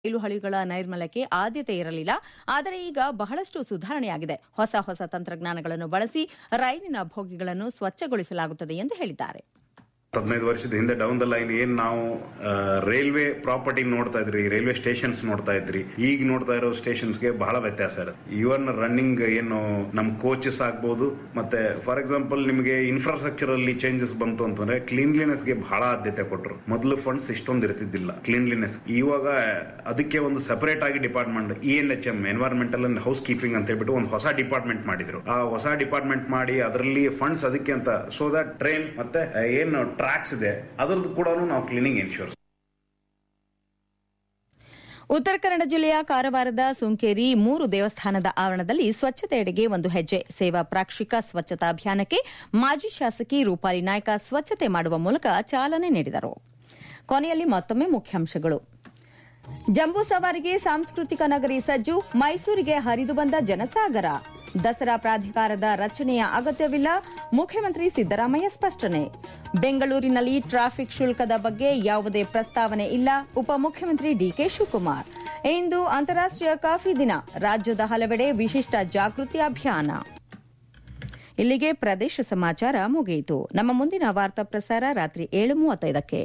ರೈಲು ಹಳಿಗಳ ನೈರ್ಮಲ್ಯಕ್ಕೆ ಆದ್ಯತೆ ಇರಲಿಲ್ಲ ಆದರೆ ಈಗ ಬಹಳಷ್ಟು ಸುಧಾರಣೆಯಾಗಿದೆ ಹೊಸ ಹೊಸ ತಂತ್ರಜ್ಞಾನಗಳನ್ನು ಬಳಸಿ ರೈಲಿನ ಬೋಗಿಗಳನ್ನು ಸ್ವಚ್ಛಗೊಳಿಸಲಾಗುತ್ತದೆ ಎಂದು ಹೇಳಿದ್ದಾರೆ ಹದಿನೈದು ವರ್ಷದ ಹಿಂದೆ ಡೌನ್ ದ ಲೈನ್ ಏನ್ ನಾವು ರೈಲ್ವೆ ಪ್ರಾಪರ್ಟಿ ನೋಡ್ತಾ ಇದ್ರಿ ರೈಲ್ವೆ ಸ್ಟೇಷನ್ಸ್ ನೋಡ್ತಾ ಇದ್ರಿ ಈಗ ನೋಡ್ತಾ ಇರೋ ಸ್ಟೇಷನ್ಸ್ಗೆ ಬಹಳ ವ್ಯತ್ಯಾಸ ಇರುತ್ತೆ ಇವನ್ ರನ್ನಿಂಗ್ ಏನು ನಮ್ ಕೋಚಸ್ ಆಗ್ಬೋದು ಮತ್ತೆ ಫಾರ್ ಎಕ್ಸಾಂಪಲ್ ನಿಮಗೆ ಇನ್ಫ್ರಾಸ್ಟ್ರಕ್ಚರ್ ಅಲ್ಲಿ ಚೇಂಜಸ್ ಬಂತು ಅಂತಂದ್ರೆ ಕ್ಲೀನ್ಲಿನೆಸ್ ಗೆ ಬಹಳ ಆದ್ಯತೆ ಕೊಟ್ಟರು ಮೊದಲು ಫಂಡ್ಸ್ ಇಷ್ಟೊಂದು ಇರ್ತಿದ್ದಿಲ್ಲ ಕ್ಲೀನ್ಲಿನೆಸ್ ಇವಾಗ ಅದಕ್ಕೆ ಒಂದು ಸಪರೇಟ್ ಆಗಿ department E N H M environmental and housekeeping ಅಂತ ಹೇಳ್ಬಿಟ್ಟು ಒಂದು ಹೊಸ ಡಿಪಾರ್ಟ್ಮೆಂಟ್ ಮಾಡಿದ್ರು ಆ ಹೊಸ ಡಿಪಾರ್ಟ್ಮೆಂಟ್ ಮಾಡಿ ಅದರಲ್ಲಿ ಫಂಡ್ಸ್ ಅದಕ್ಕೆ ಅಂತ ಸೊ ದಟ್ ಟ್ರೈನ್ ಮತ್ತೆ ಏನು ಟ್ರ್ಯಾಕ್ಸ್ ಇದೆ ಅದರದ್ದು ಕೂಡ ನಾವು ಕ್ಲೀನಿಂಗ್ ಇನ್ಶೂರ್ ಉತ್ತರ ಕನ್ನಡ ಜಿಲ್ಲೆಯ ಕಾರವಾರದ ಸುಂಕೇರಿ ಮೂರು ದೇವಸ್ಥಾನದ ಆವರಣದಲ್ಲಿ ಸ್ವಚ್ಛತೆಯೆಡೆಗೆ ಒಂದು ಹೆಜ್ಜೆ ಸೇವಾ ಪ್ರಾಕ್ಷಿಕ ಸ್ವಚ್ಛತಾ ಅಭಿಯಾನಕ್ಕೆ ಮಾಜಿ ಶಾಸಕಿ ರೂಪಾಲಿ ನಾಯ್ಕ ಸ್ವಚ್ಛತೆ ಮಾಡುವ ಮೂಲಕ ಚಾಲನೆ ನೀಡಿದರು ಕೊನೆಯಲ್ಲಿ ಮತ್ತೊಮ್ಮೆ ಮುಖ್ಯಾಂಶಗಳು ಜಂಬೂ ಸವಾರಿಗೆ ಸಾಂಸ್ಕೃತಿಕ ನಗರಿ ಸಜ್ಜು ಮೈಸೂರಿಗೆ ಹರಿದು ಬಂದ ಜನಸಾಗರ ದಸರಾ ಪ್ರಾಧಿಕಾರದ ರಚನೆಯ ಅಗತ್ಯವಿಲ್ಲ ಮುಖ್ಯಮಂತ್ರಿ ಸಿದ್ದರಾಮಯ್ಯ ಸ್ಪಷ್ಟನೆ ಬೆಂಗಳೂರಿನಲ್ಲಿ ಟ್ರಾಫಿಕ್ ಶುಲ್ಕದ ಬಗ್ಗೆ ಯಾವುದೇ ಪ್ರಸ್ತಾವನೆ ಇಲ್ಲ ಉಪಮುಖ್ಯಮಂತ್ರಿ ಡಿಕೆ ಶಿವಕುಮಾರ್ ಇಂದು ಅಂತಾರಾಷ್ಟೀಯ ಕಾಫಿ ದಿನ ರಾಜ್ಯದ ಹಲವೆಡೆ ವಿಶಿಷ್ಟ ಜಾಗೃತಿ ಅಭಿಯಾನ ಇಲ್ಲಿಗೆ ಪ್ರದೇಶ ಸಮಾಚಾರ ಮುಗಿಯಿತು ನಮ್ಮ ಮುಂದಿನ ವಾರ್ತಾ ಪ್ರಸಾರ ರಾತ್ರಿ ಏಳು ಮೂವತ್ತೈದಕ್ಕೆ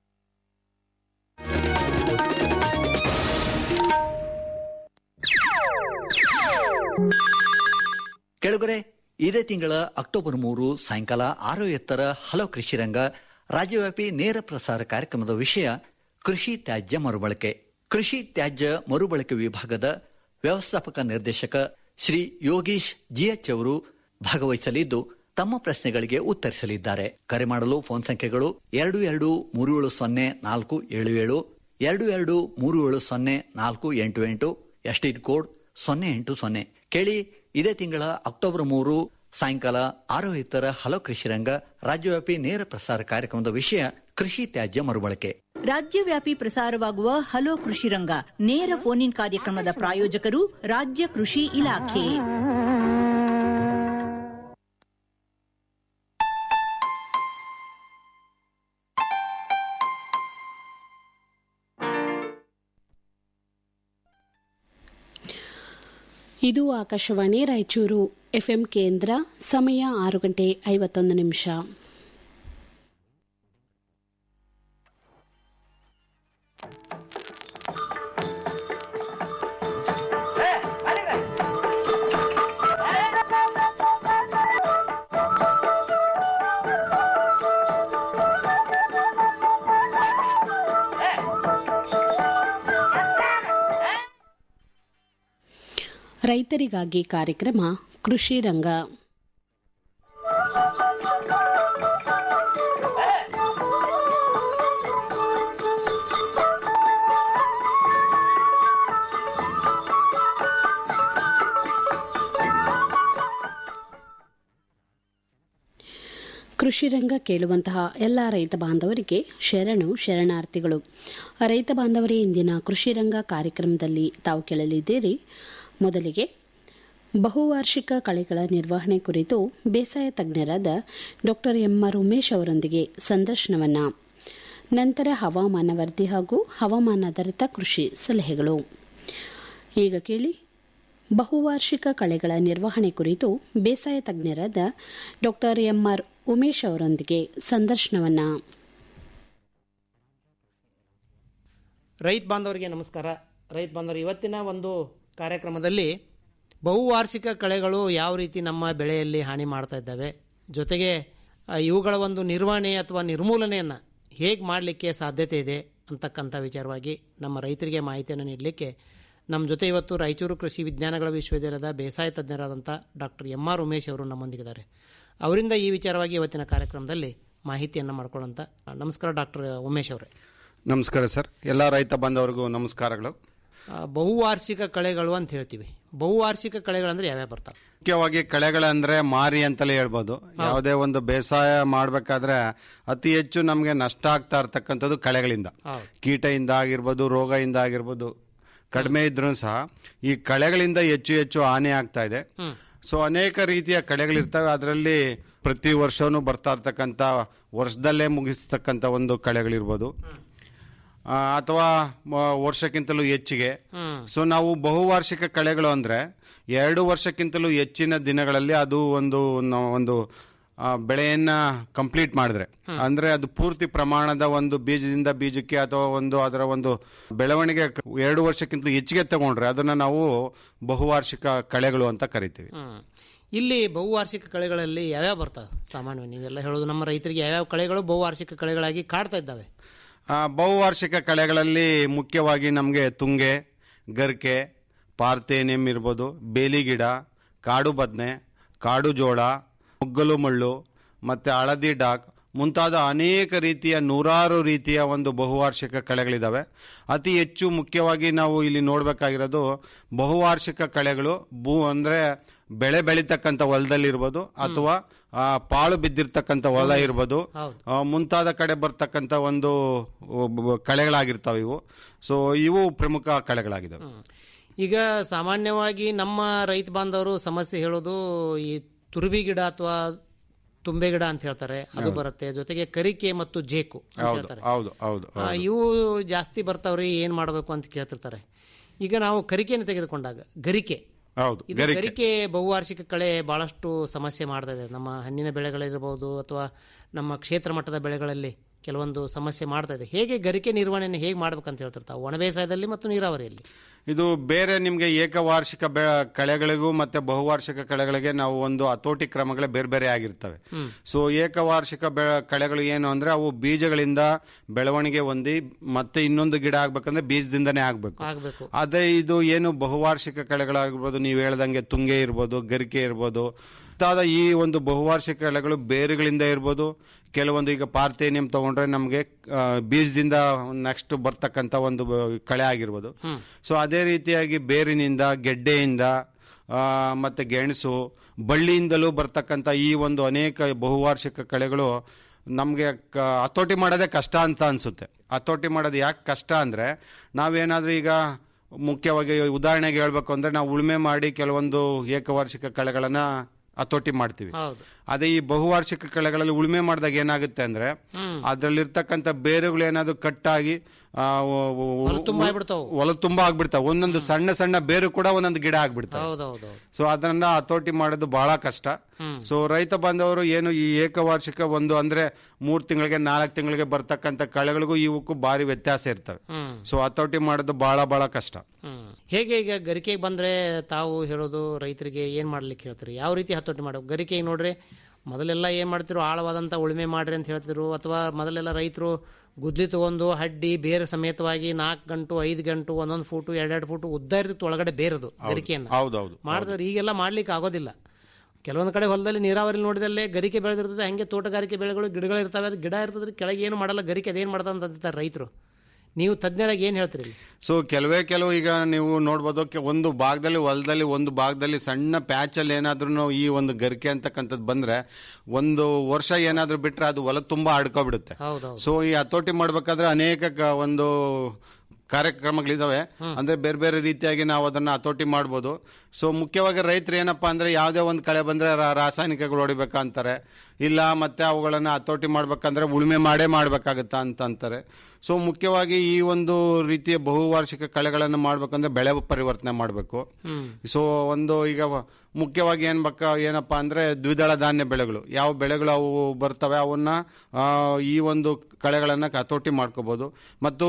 ಕೆಳಗರೆ ಇದೇ ತಿಂಗಳ ಅಕ್ಟೋಬರ್ ಮೂರು ಸಾಯಂಕಾಲ ಆರು ಎತ್ತರ ಹಲೋ ಕೃಷಿ ರಂಗ ರಾಜ್ಯವ್ಯಾಪಿ ನೇರ ಪ್ರಸಾರ ಕಾರ್ಯಕ್ರಮದ ವಿಷಯ ಕೃಷಿ ತ್ಯಾಜ್ಯ ಮರುಬಳಕೆ ಕೃಷಿ ತ್ಯಾಜ್ಯ ಮರುಬಳಕೆ ವಿಭಾಗದ ವ್ಯವಸ್ಥಾಪಕ ನಿರ್ದೇಶಕ ಶ್ರೀ ಯೋಗೀಶ್ ಜಿಎಚ್ ಅವರು ಭಾಗವಹಿಸಲಿದ್ದು ತಮ್ಮ ಪ್ರಶ್ನೆಗಳಿಗೆ ಉತ್ತರಿಸಲಿದ್ದಾರೆ ಕರೆ ಮಾಡಲು ಫೋನ್ ಸಂಖ್ಯೆಗಳು ಎರಡು ಎರಡು ಮೂರು ಏಳು ಸೊನ್ನೆ ನಾಲ್ಕು ಏಳು ಏಳು ಎರಡು ಎರಡು ಮೂರು ಏಳು ಸೊನ್ನೆ ನಾಲ್ಕು ಎಂಟು ಎಂಟು ಎಸ್ಟಿಡ್ ಕೋಡ್ ಸೊನ್ನೆ ಎಂಟು ಸೊನ್ನೆ ಕೇಳಿ ಇದೇ ತಿಂಗಳ ಅಕ್ಟೋಬರ್ ಮೂರು ಸಾಯಂಕಾಲ ಆರು ಎತ್ತರ ಹಲೋ ಕೃಷಿ ರಂಗ ರಾಜ್ಯವ್ಯಾಪಿ ನೇರ ಪ್ರಸಾರ ಕಾರ್ಯಕ್ರಮದ ವಿಷಯ ಕೃಷಿ ತ್ಯಾಜ್ಯ ಮರುಬಳಕೆ ರಾಜ್ಯವ್ಯಾಪಿ ಪ್ರಸಾರವಾಗುವ ಹಲೋ ಕೃಷಿ ರಂಗ ನೇರ ಫೋನ್ ಇನ್ ಕಾರ್ಯಕ್ರಮದ ಪ್ರಾಯೋಜಕರು ರಾಜ್ಯ ಕೃಷಿ ಇಲಾಖೆ ಇದು ಆಕಾಶವಾಣಿ ರಾಯಚೂರು ಎಫ್ಎಂ ಕೇಂದ್ರ ಸಮಯ ಆರು ಗಂಟೆ ಐವತ್ತೊಂದು ನಿಮಿಷ ರೈತರಿಗಾಗಿ ಕಾರ್ಯಕ್ರಮ ಕೃಷಿ ರಂಗ ಕೃಷಿ ರಂಗ ಕೇಳುವಂತಹ ಎಲ್ಲ ರೈತ ಬಾಂಧವರಿಗೆ ಶರಣು ಶರಣಾರ್ಥಿಗಳು ರೈತ ಬಾಂಧವರೇ ಇಂದಿನ ಕೃಷಿ ರಂಗ ಕಾರ್ಯಕ್ರಮದಲ್ಲಿ ತಾವು ಕೇಳಲಿದ್ದೀರಿ ಮೊದಲಿಗೆ ಬಹುವಾರ್ಷಿಕ ಕಳೆಗಳ ನಿರ್ವಹಣೆ ಕುರಿತು ಬೇಸಾಯ ತಜ್ಞರಾದ ಡಾ ಎಂಆರ್ ಉಮೇಶ್ ಅವರೊಂದಿಗೆ ಸಂದರ್ಶನವನ್ನ ನಂತರ ಹವಾಮಾನ ವರದಿ ಹಾಗೂ ಹವಾಮಾನಾಧಾರಿತ ಕೃಷಿ ಸಲಹೆಗಳು ಈಗ ಕೇಳಿ ಬಹುವಾರ್ಷಿಕ ಕಳೆಗಳ ನಿರ್ವಹಣೆ ಕುರಿತು ಬೇಸಾಯ ತಜ್ಞರಾದ ಡಾ ಎಂಆರ್ ಉಮೇಶ್ ಅವರೊಂದಿಗೆ ಸಂದರ್ಶನವನ್ನ ರೈತ ಬಾಂಧವರಿಗೆ ನಮಸ್ಕಾರ ರೈತ ಬಾಂಧವರು ಇವತ್ತಿನ ಒಂದು ಕಾರ್ಯಕ್ರಮದಲ್ಲಿ ಬಹುವಾರ್ಷಿಕ ಕಳೆಗಳು ಯಾವ ರೀತಿ ನಮ್ಮ ಬೆಳೆಯಲ್ಲಿ ಹಾನಿ ಮಾಡ್ತಾ ಇದ್ದಾವೆ ಜೊತೆಗೆ ಆ, ಇವುಗಳ ಒಂದು ನಿರ್ವಹಣೆ ಅಥವಾ ನಿರ್ಮೂಲನೆಯನ್ನು ಹೇಗೆ ಮಾಡಲಿಕ್ಕೆ ಸಾಧ್ಯತೆ ಇದೆ ಅಂತಕ್ಕಂಥ ವಿಚಾರವಾಗಿ ನಮ್ಮ ರೈತರಿಗೆ ಮಾಹಿತಿಯನ್ನು ನೀಡಲಿಕ್ಕೆ ನಮ್ಮ ಜೊತೆ ಇವತ್ತು ರಾಯಚೂರು ಕೃಷಿ ವಿಜ್ಞಾನಗಳ ವಿಶ್ವವಿದ್ಯಾಲಯದ ಬೇಸಾಯ ತಜ್ಞರಾದಂಥ ಡಾಕ್ಟರ್ ಎಂ ಆರ್ ಉಮೇಶ್ ಅವರು ನಮ್ಮೊಂದಿಗಿದ್ದಾರೆ ಅವರಿಂದ ಈ ವಿಚಾರವಾಗಿ ಇವತ್ತಿನ ಕಾರ್ಯಕ್ರಮದಲ್ಲಿ ಮಾಹಿತಿಯನ್ನು ಮಾಡ್ಕೊಳ್ಳೋಂಥ ನಮಸ್ಕಾರ ಡಾಕ್ಟರ್ ಉಮೇಶ್ ಅವರೇ ನಮಸ್ಕಾರ ಸರ್ ಎಲ್ಲ ರೈತ ಬಾಂಧವರಿಗೂ ನಮಸ್ಕಾರಗಳು ಆ, ಬಹುವಾರ್ಷಿಕ ಕಳೆಗಳು ಅಂತ ಹೇಳ್ತೀವಿ ಬಹುವಾರ್ಷಿಕ ಕಳೆಗಳಂದ್ರೆ ಯಾವ್ಯಾವ ಬರ್ತಾವೆ ಮುಖ್ಯವಾಗಿ ಕಳೆಗಳಂದ್ರೆ ಮಾರಿ ಅಂತಲೇ ಹೇಳ್ಬೋದು ಯಾವುದೇ ಒಂದು ಬೇಸಾಯ ಮಾಡಬೇಕಾದ್ರೆ ಅತಿ ಹೆಚ್ಚು ನಮಗೆ ನಷ್ಟ ಆಗ್ತಾ ಇರ್ತಕ್ಕಂಥದ್ದು ಕಳೆಗಳಿಂದ ಹೌದು. ಕೀಟದಿಂದ ಆಗಿರ್ಬೋದು ರೋಗದಿಂದ ಆಗಿರ್ಬೋದು ಕಡಿಮೆ ಇದ್ರೂ ಸಹ ಈ ಕಳೆಗಳಿಂದ ಹೆಚ್ಚು ಹೆಚ್ಚು ಹಾನಿ ಆಗ್ತಾ ಇದೆ ಸೊ ಅನೇಕ ರೀತಿಯ ಕಳೆಗಳಿರ್ತವೆ ಅದರಲ್ಲಿ ಪ್ರತಿ ವರ್ಷವೂ ಬರ್ತಾ ಇರ್ತಕ್ಕಂಥ ವರ್ಷದಲ್ಲೇ ಮುಗಿಸ್ತಕ್ಕಂಥ ಒಂದು ಕಳೆಗಳಿರ್ಬೋದು ಆ, ಅಥವಾ ಮ- ವರ್ಷಕ್ಕಿಂತಲೂ ಹೆಚ್ಚಿಗೆ ಸೊ ನಾವು ಬಹುವಾರ್ಷಿಕ ಕಳೆಗಳು ಅಂದ್ರೆ ಎರಡು ವರ್ಷಕ್ಕಿಂತಲೂ ಹೆಚ್ಚಿನ ದಿನಗಳಲ್ಲಿ ಅದು ಒಂದು ನ- ಒಂದು ಆ, ಬೆಳೆಯನ್ನ ಕಂಪ್ಲೀಟ್ ಮಾಡಿದ್ರೆ ಅಂದ್ರೆ ಅದು ಪೂರ್ತಿ ಪ್ರಮಾಣದ ಒಂದು ಬೀಜದಿಂದ ಬೀಜಕ್ಕೆ ಅಥವಾ ಒಂದು ಅದರ ಒಂದು ಬೆಳವಣಿಗೆ ಕ- ಎರಡು ವರ್ಷಕ್ಕಿಂತ ಹೆಚ್ಚಿಗೆ ತಗೊಂಡ್ರೆ ಅದನ್ನ ನಾವು ಬಹುವಾರ್ಷಿಕ ಕಳೆಗಳು ಅಂತ ಕರಿತೀವಿ ಹ್ಮ್. ಇಲ್ಲಿ ಬಹುವಾರ್ಷಿಕ ಕಳೆಗಳಲ್ಲಿ ಯಾವ್ಯಾವ ಬರ್ತಾವೆ ಸಾಮಾನ್ಯವಾಗಿ ನೀವೆಲ್ಲ ಹೇಳೋದು ನಮ್ಮ ರೈತರಿಗೆ ಯಾವ್ಯಾವ ಕಳೆಗಳು ಬಹುವಾರ್ಷಿಕ ಕಳೆಗಳಾಗಿ ಕಾಡ್ತಾ ಇದ್ದಾವೆ ಆ, ಬಹುವಾರ್ಷಿಕ ಕಳೆಗಳಲ್ಲಿ ಮುಖ್ಯವಾಗಿ ನಮಗೆ ತುಂಗೆ ಗರ್ಕೆ ಪಾರ್ಥೇನಿಯಂ ಇರ್ಬೋದು ಬೇಲಿ ಗಿಡ ಕಾಡು ಬದನೆ ಕಾಡು ಜೋಳ ಮುಗ್ಗಲು ಮಳ್ಳು ಮತ್ತು ಹಳದಿ ಡಾಕ್ ಮುಂತಾದ ಅನೇಕ ರೀತಿಯ ನೂರಾರು ರೀತಿಯ ಒಂದು ಬಹುವಾರ್ಷಿಕ ಕಳೆಗಳಿದ್ದಾವೆ ಅತಿ ಹೆಚ್ಚು ಮುಖ್ಯವಾಗಿ ನಾವು ಇಲ್ಲಿ ನೋಡಬೇಕಾಗಿರೋದು ಬಹುವಾರ್ಷಿಕ ಕಳೆಗಳು ಭೂ ಅಂದರೆ ಬೆಳೆ ಬೆಳೀತಕ್ಕಂಥ ಹೊಲದಲ್ಲಿರ್ಬೋದು ಅಥವಾ ಆ, ಪಾಳು ಬಿದ್ದಿರ್ತಕ್ಕಂಥ ಹೊಲ ಇರ್ಬೋದು ಆ, ಮುಂತಾದ ಕಡೆ ಬರ್ತಕ್ಕಂಥ ಒಂದು ಒಬ್ಬ- ಕಳೆಗಳಾಗಿರ್ತಾವೆ ಇವು ಸೊ ಇವು ಪ್ರಮುಖ ಕಳೆಗಳಾಗಿದ್ದಾವೆ ಈಗ ಸಾಮಾನ್ಯವಾಗಿ ನಮ್ಮ ರೈತ ಬಾಂಧವರು ಸಮಸ್ಯೆ ಹೇಳೋದು ಈ ತುರುಬಿ ಗಿಡ ಅಥವಾ ತುಂಬೆ ಗಿಡ ಅಂತ ಹೇಳ್ತಾರೆ ಅದು ಬರುತ್ತೆ ಜೊತೆಗೆ ಕರಿಕೆ ಮತ್ತು ಜೇಕು ಅಂತ ಹೌದು ಹೇಳ್ತಾರೆ ಹೌದು ಹೌದು ಆ, ಇವು ಜಾಸ್ತಿ ಬರ್ತಾವ್ರಿ ಏನ್ ಮಾಡಬೇಕು ಅಂತ ಕೇಳ್ತಿರ್ತಾರೆ ಈಗ ನಾವು ಕರಿಕೆಯನ್ನು ತೆಗೆದುಕೊಂಡಾಗ ಗರಿಕೆ ಹೌದು ಇದು ಗರಿಕೆ ಗರಿಕೆ ಬಹುವಾರ್ಷಿಕ ಕಳೆ ಬಹಳಷ್ಟು ಸಮಸ್ಯೆ ಮಾಡ್ತಾ ಇದೆ ನಮ್ಮ ಹಣ್ಣಿನ ಬೆಳೆಗಳಿರ್ಬೋದು ಅಥವಾ ನಮ್ಮ ಕ್ಷೇತ್ರ ಮಟ್ಟದ ಬೆಳೆಗಳಲ್ಲಿ ಕೆಲವೊಂದು ಸಮಸ್ಯೆ ಮಾಡ್ತಾ ಇದೆ ಹೇಗೆ ಗರಿಕೆ ನಿರ್ವಹಣೆಯನ್ನು ಹೇಗೆ ಮಾಡ್ಬೇಕಂತ ಹೇಳ್ತಿರ್ತಾವೆ ಒಣ ಬೇಸಾಯದಲ್ಲಿ ಮತ್ತು ನೀರಾವರಿಯಲ್ಲಿ ಇದು ಬೇರೆ ನಿಮಗೆ ಏಕವಾರ್ಷಿಕ ಬೆ ಕಳೆಗಳಿಗೂ ಮತ್ತೆ ಬಹುವಾರ್ಷಿಕ ಕಳೆಗಳಿಗೆ ನಾವು ಒಂದು ಹತೋಟಿ ಕ್ರಮಗಳೇ ಬೇರೆ ಬೇರೆ ಆಗಿರ್ತವೆ ಸೊ ಏಕವಾರ್ಷಿಕ ಬೆ ಕಳೆಗಳು ಏನು ಅಂದ್ರೆ ಅವು ಬೀಜಗಳಿಂದ ಬೆಳವಣಿಗೆ ಹೊಂದಿ ಮತ್ತೆ ಇನ್ನೊಂದು ಗಿಡ ಆಗ್ಬೇಕಂದ್ರೆ ಬೀಜದಿಂದನೇ ಆಗ್ಬೇಕು ಆಗ್ಬೇಕು ಅದೇ ಇದು ಏನು ಬಹುವಾರ್ಷಿಕ ಕಳೆಗಳಾಗಿರ್ಬೋದು ನೀವು ಹೇಳ್ದಂಗೆ ತುಂಗೆ ಇರ್ಬೋದು ಗರಿಕೆ ಇರ್ಬೋದು ಮುಂತಾದ ಈ ಒಂದು ಬಹುವಾರ್ಷಿಕ ಕಳೆಗಳು ಬೇರುಗಳಿಂದ ಇರ್ಬೋದು ಕೆಲವೊಂದು ಈಗ ಪಾರ್ಥೇನಿಯಂ ತಗೊಂಡ್ರೆ ನಮಗೆ ಬೀಜದಿಂದ ನೆಕ್ಸ್ಟ್ ಬರ್ತಕ್ಕಂಥ ಒಂದು ಬ- ಕಳೆ ಆಗಿರ್ಬೋದು ಸೊ ಅದೇ ರೀತಿಯಾಗಿ ಬೇರಿನಿಂದ ಗೆಡ್ಡೆಯಿಂದ ಆ, ಮತ್ತೆ ಗೆಣಸು ಬಳ್ಳಿಯಿಂದಲೂ ಬರ್ತಕ್ಕಂಥ ಈ ಒಂದು ಅನೇಕ ಬಹುವಾರ್ಷಿಕ ಕಳೆಗಳು ನಮಗೆ ಹತೋಟಿ ಮಾಡೋದೇ ಕಷ್ಟ ಅಂತ ಅನ್ಸುತ್ತೆ ಹತೋಟಿ ಮಾಡೋದು ಯಾಕೆ ಕಷ್ಟ ಅಂದ್ರೆ ನಾವೇನಾದ್ರೂ ಈಗ ಮುಖ್ಯವಾಗಿ ಉದಾಹರಣೆಗೆ ಹೇಳ್ಬೇಕು ಅಂದ್ರೆ ನಾವು ಉಳುಮೆ ಮಾಡಿ ಕೆಲವೊಂದು ಏಕವಾರ್ಷಿಕ ಕಳೆಗಳನ್ನ ಹತೋಟಿ ಮಾಡ್ತೀವಿ ಹೌದು ಅದೇ ಈ ಬಹುವಾರ್ಷಿಕ ಕಳೆಗಳಲ್ಲಿ ಉಳುಮೆ ಮಾಡಿದಾಗ ಏನಾಗುತ್ತೆ ಅಂದ್ರೆ ಅದ್ರಲ್ಲಿರ್ತಕ್ಕಂಥ ಬೇರುಗಳು ಏನಾದ್ರು ಕಟ್ಟಾಗಿ ಆ, ಒ- ಒ- ತುಂಬಾ ಆಗ್ಬಿಡ್ತಾವು. ಹೊಲ ತುಂಬಾ ಆಗ್ಬಿಡ್ತಾವ ಒಂದೊಂದು ಸಣ್ಣ ಸಣ್ಣ ಬೇರು ಕೂಡ ಒಂದೊಂದು ಗಿಡ ಆಗ್ಬಿಡ್ತಾವೆ ಹೌದೌದು ಸೊ ಅದನ್ನ ಹತೋಟಿ ಮಾಡೋದು ಬಹಳ ಕಷ್ಟ ಸೊ ರೈತ ಬಾಂಧವರು ಏನು ಈ ಏಕವಾರ್ಷಿಕ ಒಂದು ಅಂದ್ರೆ ಮೂರ್ ತಿಂಗಳಿಗೆ ನಾಲ್ಕು ತಿಂಗಳಿಗೆ ಬರ್ತಕ್ಕಂಥ ಕಳೆಗಳಿಗೂ ಇವಕ್ಕೂ ಭಾರಿ ವ್ಯತ್ಯಾಸ ಇರ್ತವೆ ಹ್ಮ್ ಸೊ ಹತೋಟಿ ಮಾಡೋದು ಬಹಳ ಬಹಳ ಕಷ್ಟ ಹ್ಮ್. ಹೇಗೆ ಈಗ ಗರಿಕೆಗೆ ಬಂದ್ರೆ ತಾವು ಹೇಳೋದು ರೈತರಿಗೆ ಏನ್ ಮಾಡ್ಲಿಕ್ಕೆ ಹೇಳ್ತೀರಿ ಯಾವ ರೀತಿ ಹತೋಟಿ ಮಾಡಬೇಕು ಗರಿಕೆಗೆ ನೋಡ್ರಿ ಮೊದಲೆಲ್ಲ ಏನ್ ಮಾಡ್ತಿರು ಆಳವಾದಂತ ಉಳುಮೆ ಮಾಡ್ರಿ ಅಂತ ಹೇಳ್ತಿದ್ರು ಅಥವಾ ಮೊದಲೆಲ್ಲ ರೈತರು ಗುದ್ಲಿ ತಗೊಂಡು ಹಡ್ಡಿ ಬೇರೆ ಸಮೇತವಾಗಿ ನಾಲ್ಕು ಗಂಟು ಐದು ಗಂಟು ಒಂದೊಂದು ಫೂಟು ಎರಡೆರಡು ಫೂಟು ಉದ್ದ ಇರ್ತಿತ್ತು ಒಳಗಡೆ ಬೇರದು ಗರಿಕೆಯನ್ನ ಹೌದೌದು ಮಾಡಿದ್ರೆ ಈಗೆಲ್ಲ ಮಾಡ್ಲಿಕ್ಕೆ ಆಗೋದಿಲ್ಲ ಕೆಲವೊಂದು ಕಡೆ ಹೊಲದಲ್ಲಿ ನೀರಾವರಿ ನೋಡಿದಲ್ಲೇ ಗರಿಕೆ ಬೆಳೆದಿರ್ತದೆ ಹಂಗೆ ತೋಟಗಾರಿಕೆ ಬೆಳೆಗಳು ಗಿಡಗಳು ಇರ್ತವೆ ಅದು ಗಿಡ ಇರ್ತದ್ರೆ ಕೆಳಗೆ ಏನು ಮಾಡಲ್ಲ ಗರಿಕೆ ಅದೇನು ಮಾಡ್ತದೆ ಅಂತ ಅಂತಾರೆ ರೈತರು ನೀವು ತಜ್ಞರಾಗಿ ಏನು ಹೇಳ್ತೀರಿ ಇಲ್ಲಿ? ಸೊ ಕೆಲವೇ ಕೆಲವು ಈಗ ನೀವು ನೋಡ್ಬೋದು ಕೆ- ಒಂದು ಭಾಗದಲ್ಲಿ ಹೊಲದಲ್ಲಿ ಒಂದು ಭಾಗದಲ್ಲಿ ಸಣ್ಣ ಪ್ಯಾಚಲ್ಲಿ ಏನಾದ್ರೂ ಈ ಒಂದು ಗರಿಕೆ ಅಂತಕ್ಕಂಥದ್ದು ಬಂದ್ರೆ ಒಂದು ವರ್ಷ ಏನಾದ್ರೂ ಬಿಟ್ರೆ ಅದು ಹೊಲ ತುಂಬಾ ಆಡ್ಕೊಬಿಡುತ್ತೆ ಹೌದೌದು ಸೊ ಈ ಹತೋಟಿ ಮಾಡ್ಬೇಕಾದ್ರೆ ಅನೇಕ ಕ- ಒಂದು ಕಾರ್ಯಕ್ರಮಗಳಿದಾವೆ ಅಂದ್ರೆ ಬೇರೆ ಬೇರೆ ರೀತಿಯಾಗಿ ನಾವು ಅದನ್ನ ಹತೋಟಿ ಮಾಡ್ಬೋದು ಸೊ ಮುಖ್ಯವಾಗಿ ರೈತರು ಏನಪ್ಪಾ ಅಂದ್ರೆ ಯಾವುದೇ ಒಂದು ಕಳೆ ಬಂದ್ರೆ ರಾ- ರಾಸಾಯನಿಕಗಳು ಹೊಡಿಬೇಕಂತಾರೆ ಇಲ್ಲ ಮತ್ತೆ ಅವುಗಳನ್ನ ಹತೋಟಿ ಮಾಡ್ಬೇಕಂದ್ರೆ ಉಳುಮೆ ಮಾಡೇ ಮಾಡ್ಬೇಕಾಗತ್ತಾ ಅಂತ ಅಂತಾರೆ ಸೊ ಮುಖ್ಯವಾಗಿ ಈ ಒಂದು ರೀತಿಯ ಬಹುವಾರ್ಷಿಕ ಕಳೆಗಳನ್ನು ಮಾಡ್ಬೇಕಂದ್ರೆ ಬೆಳೆ ಪರಿವರ್ತನೆ ಮಾಡಬೇಕು ಸೊ ಒಂದು ಈಗ ವ- ಮುಖ್ಯವಾಗಿ ಏನ್ ಬೇಕ ಏನಪ್ಪಾ ಅಂದ್ರೆ ದ್ವಿದಳ ಧಾನ್ಯ ಬೆಳೆಗಳು ಯಾವ ಬೆಳೆಗಳು ಅವು ಬರ್ತವೆ ಅವನ್ನ ಆ, ಈ ಒಂದು ಕಳೆಗಳನ್ನ ಹತೋಟಿ ಮಾಡ್ಕೋಬಹುದು ಮತ್ತು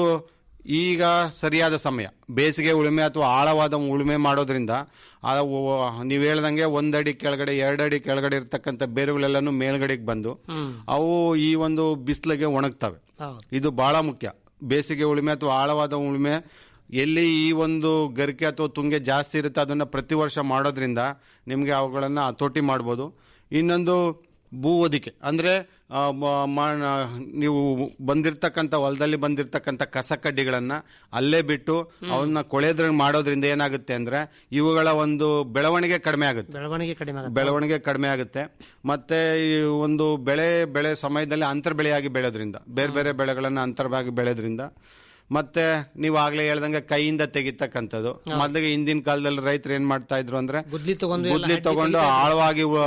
ಈಗ ಸರಿಯಾದ ಸಮಯ ಬೇಸಿಗೆ ಉಳುಮೆ ಅಥವಾ ಆಳವಾದ ಉಳುಮೆ ಮಾಡೋದ್ರಿಂದ ಆ ಒ- ನೀವ್ ಹೇಳ್ದಂಗೆ ಒಂದಡಿ ಕೆಳಗಡೆ ಎರಡಡಿ ಕೆಳಗಡೆ ಇರ್ತಕ್ಕಂಥ ಬೇರುಗಳೆಲ್ಲನೂ ಮೇಲ್ಗಡೆಗೆ ಬಂದು ಅವು ಈ ಒಂದು ಬಿಸಿಲಿಗೆ ಒಣಗ್ತವೆ ಹೌದು ಇದು ಬಹಳ ಮುಖ್ಯ ಬೇಸಿಗೆ ಉಳುಮೆ ಅಥವಾ ಆಳವಾದ ಉಳುಮೆ ಎಲ್ಲಿ ಈ ಒಂದು ಗರಿಕೆ ಅಥವಾ ತುಂಗೆ ಜಾಸ್ತಿ ಇರುತ್ತೆ ಅದನ್ನ ಪ್ರತಿ ವರ್ಷ ಮಾಡೋದ್ರಿಂದ ನಿಮಗೆ ಅವುಗಳನ್ನ ಹತೋಟಿ ಮಾಡ್ಬೋದು ಇನ್ನೊಂದು ಭೂ ಹೊದಿಕೆ ಅಂದ್ರೆ ಆ, ಮ- ಮ- ನೀವು ಬಂದಿರ್ತಕ್ಕಂಥ ಹೊಲದಲ್ಲಿ ಬಂದಿರ್ತಕ್ಕಂಥ ಕಸ ಕಡ್ಡಿಗಳನ್ನ ಅಲ್ಲೇ ಬಿಟ್ಟು ಅವನ್ನ ಕೊಳೆದ್ರ ಮಾಡೋದ್ರಿಂದ ಏನಾಗುತ್ತೆ ಅಂದ್ರೆ ಇವುಗಳ ಒಂದು ಬೆಳವಣಿಗೆ ಕಡಿಮೆ ಆಗುತ್ತೆ ಬೆಳವಣಿಗೆ ಕಡಿಮೆ ಆಗುತ್ತೆ ಬೆಳವಣಿಗೆ ಕಡಿಮೆ ಆಗುತ್ತೆ ಮತ್ತೆ ಈ ಒಂದು ಬೆಳೆ ಬೆಳೆ ಸಮಯದಲ್ಲಿ ಅಂತರ್ ಬೆಳೆಯಾಗಿ ಬೆಳೆಯೋದ್ರಿಂದ ಬೇರೆ ಬೇರೆ ಬೆಳೆಗಳನ್ನ ಅಂತರ್ವಾಗಿ ಬೆಳೆಯೋದ್ರಿಂದ ಮತ್ತೆ ನೀವು ಆಗ್ಲೇ ಹೇಳ್ದಂಗೆ ಕೈಯಿಂದ ತೆಗಿತಕ್ಕಂಥದ್ದು ಮೊದಲಿಗೆ ಹಿಂದಿನ ಕಾಲದಲ್ಲಿ ರೈತರು ಏನ್ ಮಾಡ್ತಾ ಇದ್ರು ಅಂದ್ರೆ ಗುದ್ಲಿ ತಗೊಂಡು ಎಲ್ಲ ಗುದ್ಲಿ ಹಡ್ಡಿ ತಗೊಂಡು ಆಳವಾಗಿ ಉ-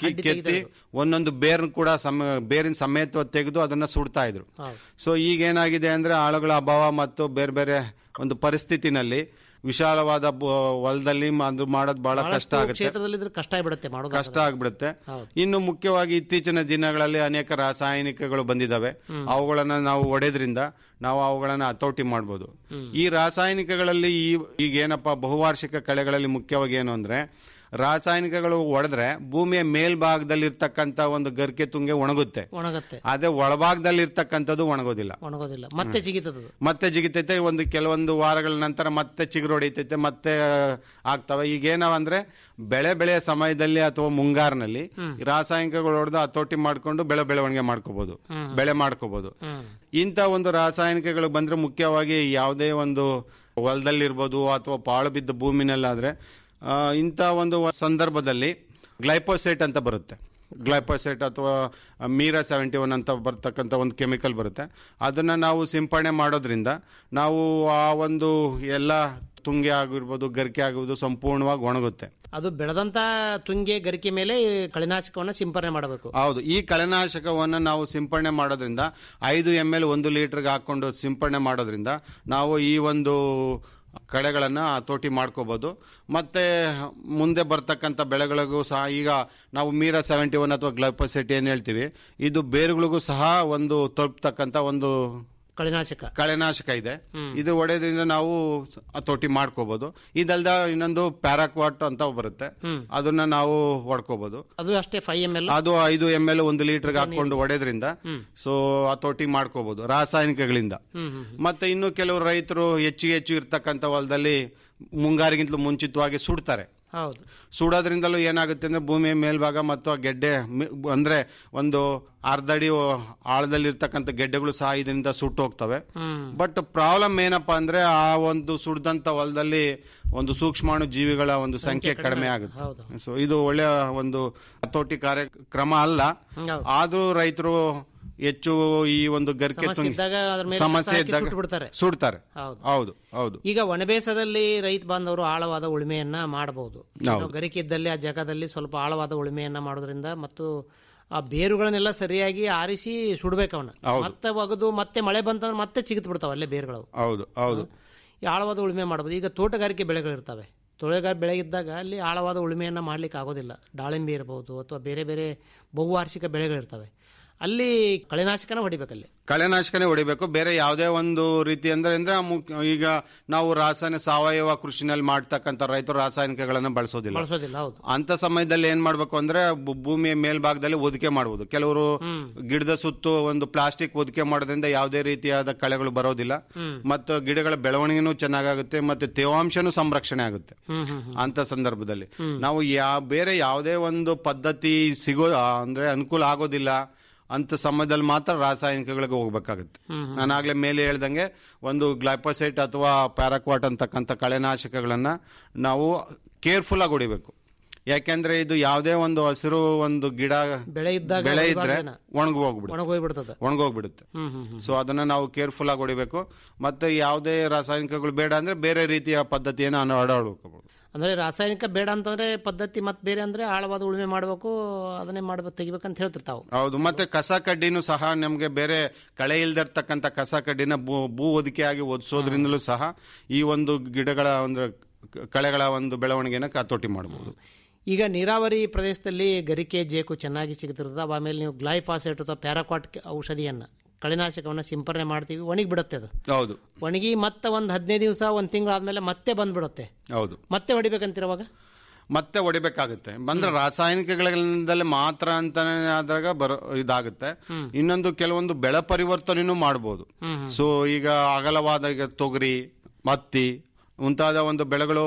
ಕಿ- ಅಡ್ಡಿ ಕೆತ್ತಿ ತೆಗಿತಾ ಒಂದೊಂದು ಬೇರ್ನ ಕೂಡ ಸಮ ಬೇರಿನ ಸಮೇತ ತೆಗೆದು ಅದನ್ನ ಸುಡ್ತಾ ಇದ್ರು ಹೌದು. ಸೊ ಈಗ ಏನಾಗಿದೆ ಅಂದ್ರೆ ಆಳುಗಳ ಅಭಾವ ಮತ್ತು ಬೇರೆ ಬೇರೆ ಒಂದು ಪರಿಸ್ಥಿತಿನಲ್ಲಿ ವಿಶಾಲವಾದ ಬ- ಹೊಲದಲ್ಲಿ ಮ- ಅದು ಮಾಡೋದು ಬಹಳ ಕಷ್ಟ ಬಹಳಷ್ಟು ಆಗುತ್ತೆ ಕ್ಷೇತ್ರದಲ್ಲಿ ಇದ್ರೆ ಕಷ್ಟ ಆಗ್ಬಿಡುತ್ತೆ ಮಾಡೋದು ಕಷ್ಟ ಆಗ್ಬಿಡುತ್ತೆ ಹೌದು. ಇನ್ನು ಮುಖ್ಯವಾಗಿ ಇತ್ತೀಚಿನ ದಿನಗಳಲ್ಲಿ ಅನೇಕ ರಾಸಾಯನಿಕಗಳು ಬಂದಿದ್ದಾವೆ ಅವುಗಳನ್ನ ನಾವು ಒಡೆದ್ರಿಂದ ನಾವು ಅವುಗಳನ್ನ ಹತೋಟಿ ಮಾಡ್ಬೋದು ಈ ರಾಸಾಯನಿಕಗಳಲ್ಲಿ ಈ ಈಗ ಏನಪ್ಪ ಬಹುವಾರ್ಷಿಕ ಕಳೆಗಳಲ್ಲಿ ಮುಖ್ಯವಾಗಿ ಏನು ಅಂದ್ರೆ ರಾಸಾಯನಿಕಗಳು ಒಡೆದ್ರೆ ಭೂಮಿಯ ಮೇಲ್ಭಾಗದಲ್ಲಿ ಇರ್ತಕ್ಕಂತ ಒಂದು ಗರಿಕೆ ತುಂಗೆ ಒಣಗುತ್ತೆ ಒಣಗತ್ತೆ ಅದೇ ಒಳಭಾಗದಲ್ಲಿ ಇರ್ತಕ್ಕಂಥದ್ದು ಒಣಗೋದಿಲ್ಲ ಒಣಗೋದಿಲ್ಲ ಮತ್ತೆ ಜಿಗಿತದ ಮತ್ತೆ ಜಿಗಿತೈತೆ ಒಂದು ಕೆಲವೊಂದು ವಾರಗಳ ನಂತರ ಮತ್ತೆ ಚಿಗುರು ಹೊಡಿತೈತೆ ಮತ್ತೆ ಆಗ್ತವೆ ಈಗೇನವ ಅಂದ್ರೆ ಬೆಳೆ ಬೆಳೆಯ ಸಮಯದಲ್ಲಿ ಅಥವಾ ಮುಂಗಾರಿನಲ್ಲಿ ರಾಸಾಯನಿಕಗಳು ಹೊಡೆದು ಹತೋಟಿ ಮಾಡ್ಕೊಂಡು ಬೆಳೆ ಬೆಳವಣಿಗೆ ಮಾಡ್ಕೋಬಹುದು ಬೆಳೆ ಮಾಡ್ಕೋಬಹುದು ಇಂಥ ಒಂದು ರಾಸಾಯನಿಕಗಳು ಬಂದ್ರೆ ಮುಖ್ಯವಾಗಿ ಯಾವುದೇ ಒಂದು ಹೊಲದಲ್ಲಿರ್ಬೋದು ಅಥವಾ ಪಾಳು ಬಿದ್ದ ಭೂಮಿನಲ್ಲಾದ್ರೆ ಆ, ಇಂಥ ಒಂದು ಸಂದರ್ಭದಲ್ಲಿ ಗ್ಲೈಪೋಸೇಟ್ ಅಂತ ಬರುತ್ತೆ ಗ್ಲೈಪೋಸೇಟ್ ಅಥವಾ ಮೀರಾ ಸೆವೆಂಟಿ ಒನ್ ಅಂತ ಬರ್ತಕ್ಕಂಥ ಒಂದು ಕೆಮಿಕಲ್ ಬರುತ್ತೆ ಅದನ್ನ ನಾವು ಸಿಂಪಡಣೆ ಮಾಡೋದ್ರಿಂದ ನಾವು ಆ ಒಂದು ಎಲ್ಲ ತುಂಗೆ ಆಗಿರ್ಬೋದು ಗರಿಕೆ ಆಗಿರ್ಬೋದು ಸಂಪೂರ್ಣವಾಗಿ ಒಣಗುತ್ತೆ ಅದು ಬೆಳೆದಂತ ತುಂಗೆ ಗರಿಕೆ ಮೇಲೆ ಈ ಕಳೆನಾಶಕವನ್ನ ಸಿಂಪರಣೆ ಮಾಡಬೇಕು ಹೌದು ಈ ಕಳೆನಾಶಕವನ್ನು ನಾವು ಸಿಂಪಡಣೆ ಮಾಡೋದ್ರಿಂದ ಐದು ಎಮ್ ಎಲ್ ಒಂದು ಲೀಟರ್ಗೆ ಹಾಕೊಂಡು ಸಿಂಪಡಣೆ ಮಾಡೋದ್ರಿಂದ ನಾವು ಈ ಒಂದು ಕಳೆಗಳನ್ನು ಹತೋಟಿ ಮಾಡ್ಕೋಬಹುದು ಮತ್ತೆ ಮುಂದೆ ಬರ್ತಕ್ಕಂಥ ಬೆಳೆಗಳಿಗೂ ಸಹ ಈಗ ನಾವು ಮೀರಾ ಸೆವೆಂಟಿ ಒನ್ ಅಥವಾ ಗ್ಲೈಪೋಸೆಟ್ ಏನು ಹೇಳ್ತೀವಿ ಇದು ಬೇರುಗಳಿಗೂ ಸಹ ಒಂದು ತಲುಪ್ತಕ್ಕಂಥ ಒಂದು ಕಳೆನಾಶಕ ಕಳೆನಾಶಕ ಇದೆ ಇದು ಹೊಡೆಯೋದ್ರಿಂದ ನಾವು ಹತೋಟಿ ಮಾಡ್ಕೋಬಹುದು ಇದಲ್ದ ಇನ್ನೊಂದು ಪ್ಯಾರಾಕ್ವಾಟ್ ಅಂತ ಬರುತ್ತೆ ಅದನ್ನ ನಾವು ಹೊಡ್ಕೋಬಹುದು ಅದು ಅಷ್ಟೇ ಫೈವ್ ಎಮ್ ಎಲ್ ಅದು ಐದು ಎಮ್ ಎಲ್ ಒಂದು ಲೀಟರ್ಗೆ ಹಾಕೊಂಡು ಹೊಡೆದ್ರಿಂದ ಸೊ ಹತೋಟಿ ಮಾಡ್ಕೋಬಹುದು ರಾಸಾಯನಿಕಗಳಿಂದ ಮತ್ತೆ ಇನ್ನು ಕೆಲವು ರೈತರು ಹೆಚ್ಚಿಗೆ ಹೆಚ್ಚು ಇರ್ತಕ್ಕಂಥ ಹೊಲದಲ್ಲಿ ಮುಂಗಾರಿಗಿಂತಲೂ ಮುಂಚಿತವಾಗಿ ಸುಡ್ತಾರೆ ಹೌದು ಸುಡೋದ್ರಿಂದಲೂ ಏನಾಗುತ್ತೆ ಅಂದ್ರೆ ಭೂಮಿಯ ಮೇಲ್ಭಾಗ ಮತ್ತು ಆ ಗೆಡ್ಡೆ ಮಿ- ಅಂದ್ರೆ ಒಂದು ಅರ್ಧ ಅಡಿ ಆಳದಲ್ಲಿರ್ತಕ್ಕಂಥ ಗೆಡ್ಡೆಗಳು ಸಹ ಇದರಿಂದ ಸುಟ್ಟು ಹೋಗ್ತವೆ ಬಟ್ ಪ್ರಾಬ್ಲಮ್ ಏನಪ್ಪಾ ಅಂದ್ರೆ ಆ ಒಂದು ಸುಡ್ದಂತ ಹೊಲದಲ್ಲಿ ಒಂದು ಸೂಕ್ಷ್ಮಾಣು ಜೀವಿಗಳ ಒಂದು ಸಂಖ್ಯೆ ಕಡಿಮೆ ಆಗುತ್ತೆ ಸೊ ಇದು ಒಳ್ಳೆಯ ಒಂದು ಹತೋಟಿ ಕಾರ್ಯಕ್ರಮ ಅಲ್ಲ ಹೌದು. ಆದ್ರೂ ರೈತರು ಹೆಚ್ಚು ಈ ಒಂದು ಗರಿಕೆ ಸಮಸ್ಯೆ ತುಂಗಿ- ಇದ್ದಾಗ ಅದ್ರ ಮೇಲೆ ಸಮಸ್ಯೆ ಹಾಕಿ ಇದ್ದಾಗ ಸುಟ್ಬಿಡ್ತಾರೆ. ಸುಡ್ತಾರೆ ಹೌದು. ಹೌದು ಹೌದು ಈಗ ಒಣಬೇಸದಲ್ಲಿ ರೈತ ಬಾಂಧವರು ಆಳವಾದ ಉಳುಮೆಯನ್ನ ಮಾಡಬಹುದು ಹೌದು. ಗರಿಕೆ ಇದ್ದಲ್ಲಿ ಆ ಜಾಗದಲ್ಲಿ ಸ್ವಲ್ಪ ಆಳವಾದ ಉಳುಮೆಯನ್ನ ಮಾಡೋದ್ರಿಂದ ಮತ್ತು ಆ ಬೇರುಗಳನ್ನೆಲ್ಲ ಸರಿಯಾಗಿ ಆರಿಸಿ ಸುಡ್ಬೇಕು ಅವನ್ನ ಹೌದು. ಮತ್ತೆ ಒಗದು ಮತ್ತೆ ಮಳೆ ಬಂತಂದ್ರೆ ಮತ್ತೆ ಚಿಗಿತ್ ಬಿಡ್ತಾವ ಅಲ್ಲೇ ಬೇರುಗಳು ಹೌದು ಹೌದು ಈ ಆಳವಾದ ಉಳುಮೆ ಮಾಡಬಹುದು ಈಗ ತೋಟಗಾರಿಕೆ ಬೆಳೆಗಳಿರ್ತವೆ ತೋಟಗಾರಿಕೆ ಬೆಳೆ ಇದ್ದಾಗ ಅಲ್ಲಿ ಆಳವಾದ ಉಳುಮೆಯನ್ನ ಮಾಡ್ಲಿಕ್ಕೆ ಆಗೋದಿಲ್ಲ ದಾಳಿಂಬೆ ಇರಬಹುದು ಅಥವಾ ಬೇರೆ ಬೇರೆ ಬಹುವಾರ್ಷಿಕ ಬೆಳೆಗಳಿರ್ತವೆ ಅಲ್ಲಿ ಕಳೆನಾಶಕನ ಹೊಡಿಬೇಕಲ್ಲಿ ಕಳೆನಾಶಕನೇ ಹೊಡಿಬೇಕು ಬೇರೆ ಯಾವುದೇ ಒಂದು ರೀತಿ ಅಂದ್ರೆ ಅಂದ್ರೆ ಮುಖ್ಯ- ಈಗ ನಾವು ರಾಸಾಯನಿಕ ಸಾವಯವ ಕೃಷಿನಲ್ಲಿ ಮಾಡ್ತಕ್ಕಂಥ ರೈತರು ರಾಸಾಯನಿಕಗಳನ್ನ ಬಳಸೋದಿಲ್ಲ ಬಳಸೋದಿಲ್ಲ ಹೌದು ಅಂತ ಸಮಯದಲ್ಲಿ ಏನ್ ಮಾಡ್ಬೇಕು ಅಂದ್ರೆ ಭೂ- ಭೂಮಿಯ ಮೇಲ್ಭಾಗದಲ್ಲಿ ಒದಿಕೆ ಮಾಡಬಹುದು ಕೆಲವರು ಗಿಡದ ಸುತ್ತು ಒಂದು ಪ್ಲಾಸ್ಟಿಕ್ ಒದಿಕೆ ಮಾಡೋದ್ರಿಂದ ಯಾವುದೇ ರೀತಿಯಾದ ಕಳೆಗಳು ಬರೋದಿಲ್ಲ ಮತ್ತು ಗಿಡಗಳ ಬೆಳವಣಿಗೆನೂ ಚೆನ್ನಾಗಾಗುತ್ತೆ ಮತ್ತೆ ತೇವಾಂಶನೂ ಸಂರಕ್ಷಣೆ ಆಗುತ್ತೆ ಅಂತ ಸಂದರ್ಭದಲ್ಲಿ ನಾವು ಯಾ ಬೇರೆ ಯಾವುದೇ ಒಂದು ಪದ್ಧತಿ ಸಿಗೋ ಆ, ಅಂದ್ರೆ ಅನುಕೂಲ ಆಗೋದಿಲ್ಲ ಅಂತ ಸಮಯದಲ್ಲಿ ಮಾತ್ರ ರಾಸಾಯನಿಕಗಳಿಗೆ ಹೋಗ್ಬೇಕಾಗುತ್ತೆ ನಾನು ಆಗ್ಲೇ ಮೇಲೆ ಹೇಳ್ದಂಗೆ ಒಂದು ಗ್ಲೈಪೋಸೈಟ್ ಅಥವಾ ಪ್ಯಾರಾಕ್ವಾಟ್ ಅಂತಕ್ಕಂಥ ಕಳೆನಾಶಕಗಳನ್ನ ನಾವು ಕೇರ್ಫುಲ್ ಆಗಿ ಹೊಡಿಬೇಕು ಯಾಕೆಂದ್ರೆ ಇದು ಯಾವುದೇ ಒಂದು ಹಸಿರು ಒಂದು ಗಿಡ ಬೆಳೆ ಇದ್ದಾಗ ಬೆಳೆ ಇದ್ರೆ ಹೊಡಿಬಾರ್ದೇನ? ಒಣಗಿ ಹೋಗ್ಬಿಡುತ್ತೆ ಒಣಗೋಗ್ಬಿಡ್ತದೆ ಒಣಗೋಗ್ಬಿಡುತ್ತೆ ಸೊ ಅದನ್ನ ನಾವು ಕೇರ್ಫುಲ್ ಆಗಿ ಹೊಡಿಬೇಕು ಮತ್ತೆ ಯಾವುದೇ ರಾಸಾಯನಿಕಗಳು ಬೇಡ ಅಂದ್ರೆ ಬೇರೆ ರೀತಿಯ ಪದ್ಧತಿಯನ್ನು ನಾವು ಅಳವಡಿಸ್ಕೋಬೇಕು ಅಂದ್ರೆ ರಾಸಾಯನಿಕ ಬೇಡ ಅಂತಂದ್ರೆ ಪದ್ಧತಿ ಮತ್ತೆ ಬೇರೆ ಅಂದ್ರೆ ಆಳವಾದ ಉಳುಮೆ ಮಾಡಬೇಕು ಅದನ್ನೇ ಮಾಡ್ಬೇಕು ತೆಗಿಬೇಕಂತ ಹೇಳ್ತಿರ್ತಾವು ಹೌದು ಮತ್ತೆ ಕಸ ಕಡ್ಡಿನೂ ಸಹ ನಮಗೆ ಬೇರೆ ಕಳೆ ಇಲ್ದಿರ್ತಕ್ಕಂಥ ಕಸ ಕಡ್ಡಿನ ಭೂ ಭೂ ಒದಿಕೆಯಾಗಿ ಒದಿಸೋದ್ರಿಂದಲೂ ಸಹ ಈ ಒಂದು ಗಿಡಗಳ ಒಂದು ಕ- ಕಳೆಗಳ ಒಂದು ಬೆಳವಣಿಗೆನ ಹತೋಟಿ ಮಾಡಬಹುದು ಈಗ ನೀರಾವರಿ ಪ್ರದೇಶದಲ್ಲಿ ಗರಿಕೆ ಜೇಕು ಚೆನ್ನಾಗಿ ಸಿಗ್ತಿರ್ತದೆ ಆಮೇಲೆ ನೀವು ಗ್ಲೈಫಾಸೇಟ್ ಅಥವಾ ಪ್ಯಾರಾಕ್ವಾಟ್ ಔಷಧಿಯನ್ನ ಕಳೆನಾಶಕವನ್ನು ಸಿಂಪರಣೆ ಮಾಡ್ತೀವಿ ಒಣಗಿ ಬಿಡುತ್ತೆ ಅದು ಹೌದು ಒಣಗಿ ಮತ್ತೆ ಒಂದು ಹದಿನೈದು ದಿವಸ ಒಂದು ತಿಂಗಳು ಆದ್ಮೇಲೆ ಮತ್ತೆ ಬಂದ್ಬಿಡುತ್ತೆ ಹೌದು ಮತ್ತೆ ಹೊಡಿಬೇಕಂತಿರುವಾಗ ಮತ್ತೆ ಹೊಡಿಬೇಕಾಗುತ್ತೆ ಬಂದ್ರೆ ರಾಸಾಯನಿಕಗಳಿಂದಲೇ ಮಾತ್ರ ಅಂತಾನೆ ಆದಾಗ ಬರೋ ಇದಾಗುತ್ತೆ ಇನ್ನೊಂದು ಕೆಲವೊಂದು ಬೆಳೆ ಪರಿವರ್ತನೆನೂ ಮಾಡಬಹುದು ಸೊ ಈಗ ಅಗಲವಾದ ಈಗ ತೊಗರಿ ಹತ್ತಿ ಮುಂತಾದ ಒಂದು ಬೆಳೆಗಳು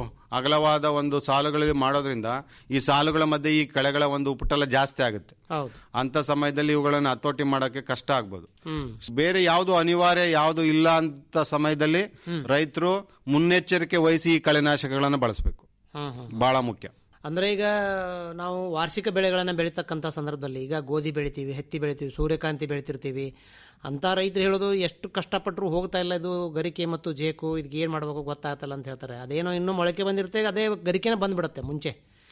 ಅಗಲವಾದ ಒಂದು ಸಾಲುಗಳಲ್ಲಿ ಮಾಡೋದ್ರಿಂದ ಈ ಸಾಲುಗಳ ಮಧ್ಯೆ ಈ ಕಳೆಗಳ ಒಂದು ಉಪಟಳ ಜಾಸ್ತಿ ಆಗುತ್ತೆ ಹೌದು ಅಂತ ಸಮಯದಲ್ಲಿ ಇವುಗಳನ್ನು ಹತೋಟಿ ಮಾಡೋಕ್ಕೆ ಕಷ್ಟ ಆಗ್ಬೋದು ಹ್ಮ್ ಬೇರೆ ಯಾವುದು ಅನಿವಾರ್ಯ ಯಾವುದು ಇಲ್ಲ ಅಂತ ಸಮಯದಲ್ಲಿ ರೈತರು ಮುನ್ನೆಚ್ಚರಿಕೆ ವಹಿಸಿ ಈ ಕಳೆನಾಶಕಗಳನ್ನು ಬಳಸಬೇಕು ಹ್ಮ್ ಹ್ಮ್ ಬಹಳ ಮುಖ್ಯ ಅಂದ್ರೆ ಈಗ ನಾವು ವಾರ್ಷಿಕ ಬೆಳೆಗಳನ್ನ ಬೆಳೀತಕ್ಕಂಥ ಸಂದರ್ಭದಲ್ಲಿ ಈಗ ಗೋಧಿ ಬೆಳಿತೀವಿ ಹತ್ತಿ ಬೆಳಿತೀವಿ ಸೂರ್ಯಕಾಂತಿ ಬೆಳಿತಿರ್ತೀವಿ ಅಂತ ರೈತರು ಹೇಳೋದು ಎಷ್ಟು ಕಷ್ಟಪಟ್ಟರು ಹೋಗ್ತಾ ಇಲ್ಲ ಇದು ಗರಿಕೆ ಮತ್ತು ಜೇಕು ಇದಕ್ಕೆ ಏನು ಮಾಡಬೇಕು ಗೊತ್ತಾಗ್ತಲ್ಲ ಅಂತ ಹೇಳ್ತಾರೆ ಅದೇನೋ ಇನ್ನೂ ಮೊಳಕೆ ಬಂದಿರುತ್ತೆ ಅದೇ ಗರಿಕೆನೇ ಬಂದ್ಬಿಡುತ್ತೆ ಮುಂಚೆ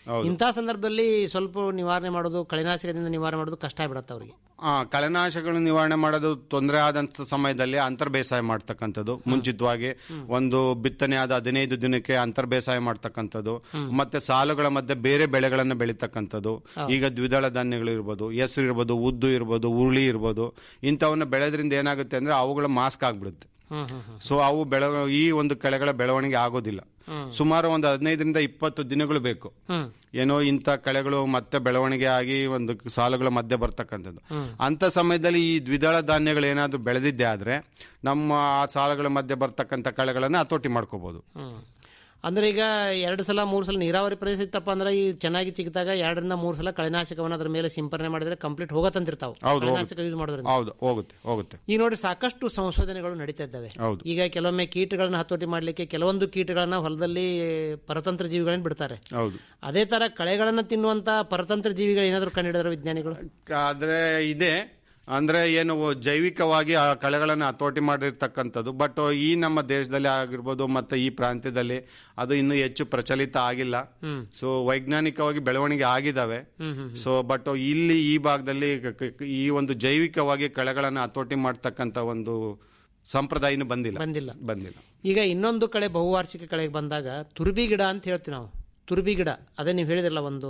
ಇಂಥ ಸಂದರ್ಭದಲ್ಲಿ ಸ್ವಲ್ಪ ನಿವಾರಣೆ ಮಾಡೋದು ಕಳೆನಾಶಕದಿಂದ ನಿವಾರಣೆ ಮಾಡೋದು ಕಷ್ಟ ಆಗ್ಬಿಡತ್ತೆ ಅವ್ರಿಗೆ ಆ ಕಳೆನಾಶಕಗಳು ನಿವಾರಣೆ ಮಾಡೋದು ತೊಂದರೆ ಆದಂತ ಸಮಯದಲ್ಲಿ ಅಂತರ್ ಬೇಸಾಯ ಮಾಡ್ತಕ್ಕಂಥದ್ದು ಮುಂಚಿತವಾಗಿ ಒಂದು ಬಿತ್ತನೆ ಆದ ಹದಿನೈದು ದಿನಕ್ಕೆ ಅಂತರ್ ಬೇಸಾಯ ಮಾಡ್ತಕ್ಕಂಥದ್ದು ಮತ್ತೆ ಸಾಲುಗಳ ಮಧ್ಯೆ ಬೇರೆ ಬೆಳೆಗಳನ್ನ ಬೆಳೀತಕ್ಕಂಥದ್ದು ಈಗ ದ್ವಿದಳ ಧಾನ್ಯಗಳು ಇರ್ಬೋದು ಹೆಸರು ಇರ್ಬೋದು ಉದ್ದು ಇರ್ಬೋದು ಉರುಳಿ ಇರ್ಬೋದು ಇಂಥವನ್ನ ಬೆಳೆದ್ರಿಂದ ಏನಾಗುತ್ತೆ ಅಂದ್ರೆ ಅವುಗಳ ಮಾಸ್ಕ್ ಆಗ್ಬಿಡುತ್ತೆ ಸೊ ಅವು ಬೆಳ ಈ ಒಂದು ಕಳೆಗಳ ಬೆಳವಣಿಗೆ ಆಗೋದಿಲ್ಲ ಸುಮಾರು ಒಂದು ಹದಿನೈದರಿಂದ ಇಪ್ಪತ್ತು ದಿನಗಳು ಬೇಕು ಏನೋ ಇಂಥ ಕಳೆಗಳು ಮತ್ತೆ ಬೆಳವಣಿಗೆ ಆಗಿ ಒಂದು ಸಾಲುಗಳ ಮಧ್ಯೆ ಬರ್ತಕ್ಕಂಥದ್ದು ಅಂತ ಸಮಯದಲ್ಲಿ ಈ ದ್ವಿದಳ ಧಾನ್ಯಗಳು ಏನಾದ್ರು ಬೆಳೆದಿದ್ದೆ ಆದ್ರೆ ನಮ್ಮ ಆ ಸಾಲುಗಳ ಮಧ್ಯೆ ಬರ್ತಕ್ಕಂಥ ಕಳೆಗಳನ್ನ ಹತೋಟಿ ಮಾಡ್ಕೋಬಹುದು ಅಂದ್ರೆ ಈಗ ಎರಡು ಸಲ ಮೂರು ಸಲ ನೀರಾವರಿ ಪ್ರದೇಶ ಇತ್ತಪ್ಪ ಅಂದ್ರೆ ಈ ಚೆನ್ನಾಗಿ ಚಿಕ್ಕಿದಾಗ ಎರಡರಿಂದ ಮೂರು ಸಲ ಕಳೆನಾಶಕವನ್ನು ಅದ್ರ ಮೇಲೆ ಸಿಂಪರಣೆ ಮಾಡಿದ್ರೆ ಕಂಪ್ಲೀಟ್ ಹೋಗತ್ತಂತಿರ್ತಾವ ಹೌದು ಕಳೆನಾಶಕ ಯೂಸ್ ಮಾಡೋದ್ರಿಂದ ಹೌದು ಹೋಗುತ್ತೆ ಹೋಗುತ್ತೆ ಈಗ ನೋಡಿ ಸಾಕಷ್ಟು ಸಂಶೋಧನೆಗಳು ನಡೀತಾ ಇದ್ದಾವೆ ಹೌದು. ಈಗ ಕೆಲವೊಮ್ಮೆ ಕೀಟಗಳನ್ನ ಹತೋಟಿ ಮಾಡಲಿಕ್ಕೆ ಕೆಲವೊಂದು ಕೀಟಗಳನ್ನ ಹೊಲದಲ್ಲಿ ಪರತಂತ್ರ ಜೀವಿಗಳನ್ನ ಬಿಡ್ತಾರೆ ಹೌದು ಅದೇ ತರ ಕಳೆಗಳನ್ನ ತಿನ್ನುವಂತ ಪರತಂತ್ರ ಜೀವಿಗಳು ಏನಾದ್ರು ಕಂಡಿಡಿದ್ರು ವಿಜ್ಞಾನಿಗಳು ಆದ್ರೆ ಇದೆ ಅಂದ್ರೆ ಏನು ಜೈವಿಕವಾಗಿ ಆ ಕಳೆಗಳನ್ನು ಹತೋಟಿ ಮಾಡಿರ್ತಕ್ಕಂಥದ್ದು ಬಟ್ ಈ ನಮ್ಮ ದೇಶದಲ್ಲಿ ಆಗಿರ್ಬೋದು ಮತ್ತೆ ಈ ಪ್ರಾಂತ್ಯದಲ್ಲಿ ಅದು ಇನ್ನೂ ಹೆಚ್ಚು ಪ್ರಚಲಿತ ಆಗಿಲ್ಲ ಸೊ ವೈಜ್ಞಾನಿಕವಾಗಿ ಬೆಳವಣಿಗೆ ಆಗಿದಾವೆ ಸೊ ಬಟ್ ಇಲ್ಲಿ ಈ ಭಾಗದಲ್ಲಿ ಕ- ಕ- ಈ ಒಂದು ಜೈವಿಕವಾಗಿ ಕಳೆಗಳನ್ನು ಹತೋಟಿ ಮಾಡ್ತಕ್ಕಂಥ ಒಂದು ಸಂಪ್ರದಾಯ ಇನ್ನೂ ಬಂದಿಲ್ಲ ಬಂದಿಲ್ಲ ಬಂದಿಲ್ಲ ಈಗ ಇನ್ನೊಂದು ಕಳೆ ಬಹುವಾರ್ಷಿಕ ಕಳೆಗೆ ಬಂದಾಗ ತುರ್ಬಿ ಗಿಡ ಅಂತ ಹೇಳ್ತೀವಿ ನಾವು ತುರ್ಬಿ ಗಿಡ ಅದೇ ನೀವು ಹೇಳಿದ್ರಲ್ಲ ಒಂದು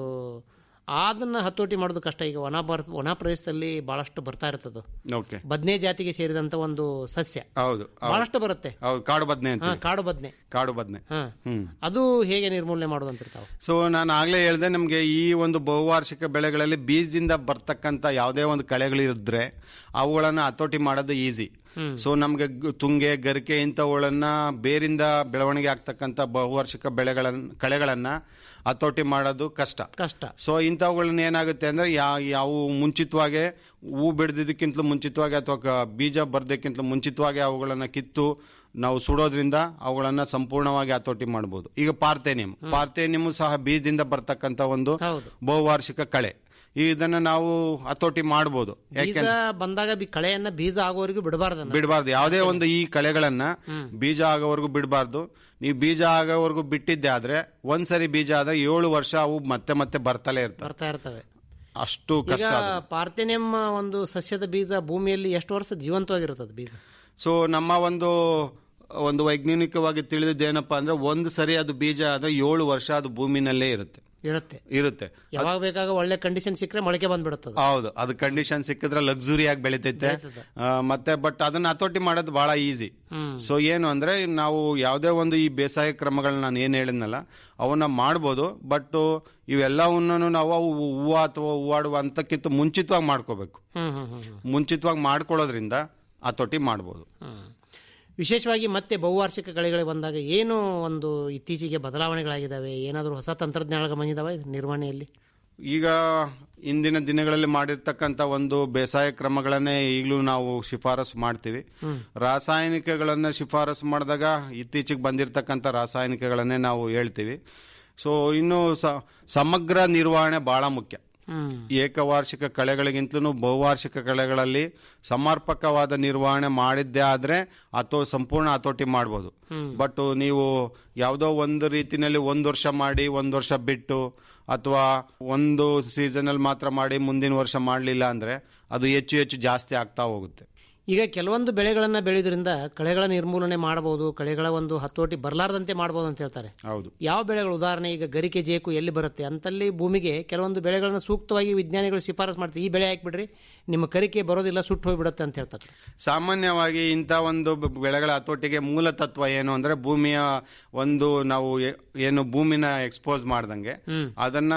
ಅದನ್ನ ಹತೋಟಿ ಮಾಡೋದು ಕಷ್ಟ ಈಗ ಒಣ ಬರ್ ಒಣ ಪ್ರದೇಶದಲ್ಲಿ ಬಹಳಷ್ಟು ಬರ್ತಾ ಇರ್ತದೆ ಓಕೆ ಬದ್ನೆ ಜಾತಿಗೆ ಸೇರಿದಂತ ಒಂದು ಸಸ್ಯ ಹೌದು ಹೌದು. ಬಹಳಷ್ಟು ಬರುತ್ತೆ ಹೌದು ಕಾಡು ಬದ್ನೆ ಅಂತ ಹಾ ಕಾಡು ಬದ್ನೆ ಕಾಡು ಬದ್ನೆ ಹಾ ಹ್ಮ್ ಅದು ಹೇಗೆ ನಿರ್ಮೂಲನೆ ಮಾಡೋದು ಅಂತಿರ್ತಾವೆ ಸೊ ನಾನು ಆಗ್ಲೇ ಹೇಳ್ದೆ ನಮಗೆ ಈ ಒಂದು ಬಹುವಾರ್ಷಿಕ ಬೆಳೆಗಳಲ್ಲಿ ಬೀಜದಿಂದ ಬರ್ತಕ್ಕಂಥ ಯಾವುದೇ ಒಂದು ಕಳೆಗಳಿದ್ರೆ ಅವುಗಳನ್ನ ಹತೋಟಿ ಮಾಡೋದು ಈಸಿ ಸೊ ನಮ್ಗೆ ಗ್- ತುಂಗೆ ಗರಿಕೆ ಇಂಥವುಗಳನ್ನ ಬೇರಿಂದ ಬೆಳವಣಿಗೆ ಆಗ್ತಕ್ಕಂಥ ಬಹುವಾರ್ಷಿಕ ಬೆಳೆಗಳನ್ನ ಕಳೆಗಳನ್ನ ಹತೋಟಿ ಮಾಡೋದು ಕಷ್ಟ ಕಷ್ಟ ಸೊ ಇಂಥವುಗಳನ್ನ ಏನಾಗುತ್ತೆ ಅಂದ್ರೆ ಯಾ- ಯಾವ ಮುಂಚಿತವಾಗಿ ಹೂ ಬಿಡ್ದಿದ್ದಕ್ಕಿಂತಲೂ ಮುಂಚಿತವಾಗಿ ಅಥವಾ ಕ- ಬೀಜ ಬರ್ದಕ್ಕಿಂತಲೂ ಮುಂಚಿತವಾಗಿ ಅವುಗಳನ್ನ ಕಿತ್ತು ನಾವು ಸುಡೋದ್ರಿಂದ ಅವುಗಳನ್ನ ಸಂಪೂರ್ಣವಾಗಿ ಹತೋಟಿ ಮಾಡಬಹುದು ಈಗ ಪಾರ್ಥೇನಿಯಂ ಪಾರ್ಥೇನಿಯಂ ಸಹ ಬೀಜದಿಂದ ಬರ್ತಕ್ಕಂಥ ಒಂದು ಹೌದು. ಬಹುವಾರ್ಷಿಕ ಕಳೆ ಇದನ್ನ ನಾವು ಹತೋಟಿ ಮಾಡಬಹುದು ಬೀಜ ಬಂದಾಗ ಬಿ- ಕಳೆಯನ್ನ ಬೀಜ ಆಗೋವರೆಗೂ ಬಿಡಬಾರ್ದನ್ನ ಬಿಡಬಾರ್ದು ಯಾವುದೇ ಒಂದು ಈ ಕಳೆಗಳನ್ನ ಬೀಜ ಆಗೋವರೆಗೂ ಬಿಡಬಾರ್ದು ನೀವು ಬೀಜ ಆಗೋವರೆಗೂ ಬಿಟ್ಟಿದ್ದೆ ಆದ್ರೆ ಒಂದ್ಸರಿ ಬೀಜ ಆದ್ರೆ ಏಳು ವರ್ಷ ಅವು ಮತ್ತೆ ಮತ್ತೆ ಬರ್ತಲೇ ಇರ್ತವೆ ಬರ್ತಾ ಇರ್ತವೆ ಅಷ್ಟು ಈಗ ಕಷ್ಟ ಅದು. ಪಾರ್ಥೆನಿಯಂ ಒಂದು ಸಸ್ಯದ ಬೀಜ ಭೂಮಿಯಲ್ಲಿ ಎಷ್ಟು ವರ್ಷ ಜೀವಂತವಾಗಿರುತ್ತದೆ ಬೀಜ ಸೊ ನಮ್ಮ ಒಂದು ಒಂದು ವೈಜ್ಞಾನಿಕವಾಗಿ ತಿಳಿದಿದ್ದು ಏನಪ್ಪಾ ಅಂದ್ರೆ ಒಂದು ಸರಿ ಅದು ಬೀಜ ಆದ್ರೆ ಏಳು ವರ್ಷ ಅದು ಭೂಮಿನಲ್ಲೇ ಇರುತ್ತೆ ಇರುತ್ತೆ ಇರುತ್ತೆ ಯಾವಾಗ ಬೇಕಾಗ ಒಳ್ಳೆ ಕಂಡೀಷನ್ ಸಿಕ್ಕರೆ ಮೊಳಕೆ ಬಂದ್ಬಿಡುತ್ತದೆ ಹೌದು ಅದು ಕಂಡೀಷನ್ ಸಿಕ್ಕಿದ್ರೆ ಲಕ್ಸುರಿ ಆಗಿ ಬೆಳಿತೈತೆ ಆ, ಮತ್ತೆ ಬಟ್ ಅದನ್ನ ಹತೋಟಿ ಮಾಡೋದು ಬಹಳ ಈಸಿ ಸೊ ಏನು ಅಂದ್ರೆ ನಾವು ಯಾವುದೇ ಒಂದು ಈ ಬೇಸಾಯ ಕ್ರಮಗಳನ್ನ ನಾನು ಏನ್ ಹೇಳಿದ್ನಲ್ಲ ಅವನ್ನ ಮಾಡ್ಬೋದು ಬಟ್ ಇವೆಲ್ಲವನ್ನೂ ನಾವು ಅವು ಹೂವು ಅಥವಾ ಹೂವಾಡುವ ಅಂತಕ್ಕಿಂತ ಮುಂಚಿತವಾಗಿ ಮಾಡ್ಕೋಬೇಕು ಹ್ಮ್ ಹ್ಮ್ ಹ್ಮ್ ಹ್ಮ್. ಮುಂಚಿತವಾಗಿ ಮಾಡ್ಕೊಳ್ಳೋದ್ರಿಂದ ಹತೋಟಿ ಮಾಡ್ಬೋದು ಹ್ಮ್. ವಿಶೇಷವಾಗಿ ಮತ್ತೆ ಬಹುವಾರ್ಷಿಕ ಕಳೆಗಳಿಗೆ ಬಂದಾಗ ಏನು ಒಂದು ಇತ್ತೀಚೆಗೆ ಬದಲಾವಣೆಗಳಾಗಿದ್ದಾವೆ ಏನಾದರೂ ಹೊಸ ತಂತ್ರಜ್ಞಾನಗಳು ಬಂದಿದ್ದಾವೆ ನಿರ್ವಹಣೆಯಲ್ಲಿ ಈಗ ಇಂದಿನ ದಿನಗಳಲ್ಲಿ ಮಾಡಿರ್ತಕ್ಕಂಥ ಒಂದು ಬೇಸಾಯ ಕ್ರಮಗಳನ್ನೇ ಈಗಲೂ ನಾವು ಶಿಫಾರಸು ಮಾಡ್ತೀವಿ ರಾಸಾಯನಿಕಗಳನ್ನ ಶಿಫಾರಸು ಮಾಡಿದಾಗ ಇತ್ತೀಚೆಗೆ ಬಂದಿರತಕ್ಕಂಥ ರಾಸಾಯನಿಕಗಳನ್ನೇ ನಾವು ಹೇಳ್ತೀವಿ ಸೊ ಇನ್ನು ಸ- ಸಮಗ್ರ ನಿರ್ವಹಣೆ ಬಹಳ ಮುಖ್ಯ ಏಕವಾರ್ಷಿಕ ಕಳೆಗಳಿಗಿಂತಲೂ ಬಹುವಾರ್ಷಿಕ ಕಳೆಗಳಲ್ಲಿ ಸಮರ್ಪಕವಾದ ನಿರ್ವಹಣೆ ಮಾಡಿದ್ದೇ ಆದ್ರೆ ಅಥೋ ಸಂಪೂರ್ಣ ಹತೋಟಿ ಮಾಡ್ಬೋದು ಬಟ್ ನೀವು ಯಾವುದೋ ಒಂದು ರೀತಿನಲ್ಲಿ ಒಂದು ವರ್ಷ ಮಾಡಿ ಒಂದು ವರ್ಷ ಬಿಟ್ಟು ಅಥವಾ ಒಂದು ಸೀಸನಲ್ಲಿ ಮಾತ್ರ ಮಾಡಿ ಮುಂದಿನ ವರ್ಷ ಮಾಡಲಿಲ್ಲ ಅಂದ್ರೆ ಅದು ಹೆಚ್ಚು ಹೆಚ್ಚು ಜಾಸ್ತಿ ಆಗ್ತಾ ಹೋಗುತ್ತೆ ಈಗ ಕೆಲವೊಂದು ಬೆಳೆಗಳನ್ನ ಬೆಳೆಯೋದ್ರಿಂದ ಕಳೆಗಳ ನಿರ್ಮೂಲನೆ ಮಾಡಬಹುದು ಕಳೆಗಳ ಒಂದು ಹತೋಟಿ ಬರಲಾರದಂತೆ ಮಾಡಬಹುದು ಅಂತ ಹೇಳ್ತಾರೆ ಹೌದು ಯಾವ ಬೆಳೆಗಳು ಉದಾಹರಣೆ ಈಗ ಗರಿಕೆ ಜೇಕು ಎಲ್ಲಿ ಬರುತ್ತೆ ಅಂತಲ್ಲಿ ಭೂಮಿಗೆ ಕೆಲವೊಂದು ಬೆಳೆಗಳನ್ನ ಸೂಕ್ತವಾಗಿ ವಿಜ್ಞಾನಿಗಳು ಶಿಫಾರಸು ಮಾಡ್ತಾರೆ ಈ ಬೆಳೆ ಹಾಕ್ಬಿಡ್ರಿ ನಿಮ್ಮ ಕರಿಕೆ ಬರೋದಿಲ್ಲ ಸುಟ್ಟು ಹೋಗ್ಬಿಡುತ್ತೆ ಅಂತ ಹೇಳ್ತಾರೆ ಸಾಮಾನ್ಯವಾಗಿ ಇಂಥ ಒಂದು ಬ- ಬೆಳೆಗಳ ಹತೋಟಿಗೆ ಮೂಲ ತತ್ವ ಏನು ಅಂದ್ರೆ ಭೂಮಿಯ ಒಂದು ನಾವು ಏ- ಏನು ಭೂಮಿನ ಎಕ್ಸ್ಪೋಸ್ ಮಾಡ್ದಂಗೆ ಅದನ್ನ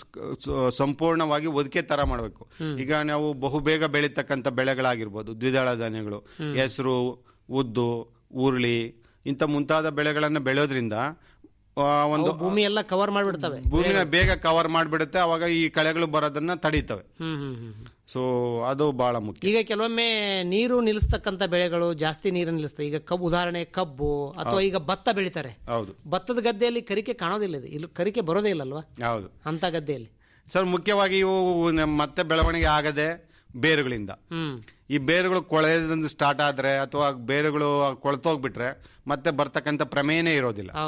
ಸ- ಸಂಪೂರ್ಣವಾಗಿ ಒದಕೆ ತರ ಮಾಡಬೇಕು ಈಗ ನಾವು ಬಹುಬೇಗ ಬೆಳೀತಕ್ಕಂಥ ಬೆಳೆಗಳಾಗಿರ್ಬೋದು ದ್ವಿದಳ ಧಾನ್ಯಗಳು ಹೆಸರು ಉದ್ದು ಉರುಳಿ ಇಂಥ ಮುಂತಾದ ಬೆಳೆಗಳನ್ನು ಬೆಳೆಯೋದ್ರಿಂದ ಆ, ಒಂದು ಭೂಮಿ ಎಲ್ಲ ಕವರ್ ಮಾಡಿಬಿಡ್ತವೆ ಭೂಮಿನ ಬೇಗ ಕವರ್ ಮಾಡಿಬಿಡುತ್ತೆ ಅವಾಗ ಈ ಕಳೆಗಳು ಬರೋದನ್ನ ತಡೀತವೆ ಹ್ಮ್ ಹ್ಮ್ ಹ್ಮ್ ಹ್ಮ್. ಸೊ ಅದು ಬಹಳ ಮುಖ್ಯ ಈಗ ಕೆಲವೊಮ್ಮೆ ನೀರು ನಿಲ್ಲಿಸ್ತಕ್ಕಂಥ ಬೆಳೆಗಳು ಜಾಸ್ತಿ ನೀರು ನಿಲ್ಲಿಸ್ತವೆ ಈಗ ಕಬ್ಬು ಉದಾಹರಣೆ ಕಬ್ಬು ಅಥವಾ ಈಗ ಭತ್ತ ಬೆಳಿತಾರೆ ಹೌದು ಭತ್ತದ ಗದ್ದೆಯಲ್ಲಿ ಕರಿಕೆ ಕಾಣೋದಿಲ್ಲ ಇದು ಇಲ್ಲಿ ಕರಿಕೆ ಬರೋದೇ ಇಲ್ಲಲ್ವಾ ಹೌದು ಅಂತ ಗದ್ದೆಯಲ್ಲಿ ಸರ್ ಮುಖ್ಯವಾಗಿ ಇವು ನ- ಮತ್ತೆ ಬೆಳವಣಿಗೆ ಆಗದೆ ಬೇರುಗಳಿಂದ ಹ್ಮ್ ಈ ಬೇರುಗಳು ಕೊಳೆಯೋದ್ರಿಂದ ಸ್ಟಾರ್ಟ್ ಆದ್ರೆ ಅಥವಾ ಬೇರುಗಳು ಕೊಳ್ತೋಗ್ಬಿಟ್ರೆ ಮತ್ತೆ ಬರ್ತಕ್ಕಂಥ ಪ್ರಮೇಯನೇ ಇರೋದಿಲ್ಲ ಹೌದು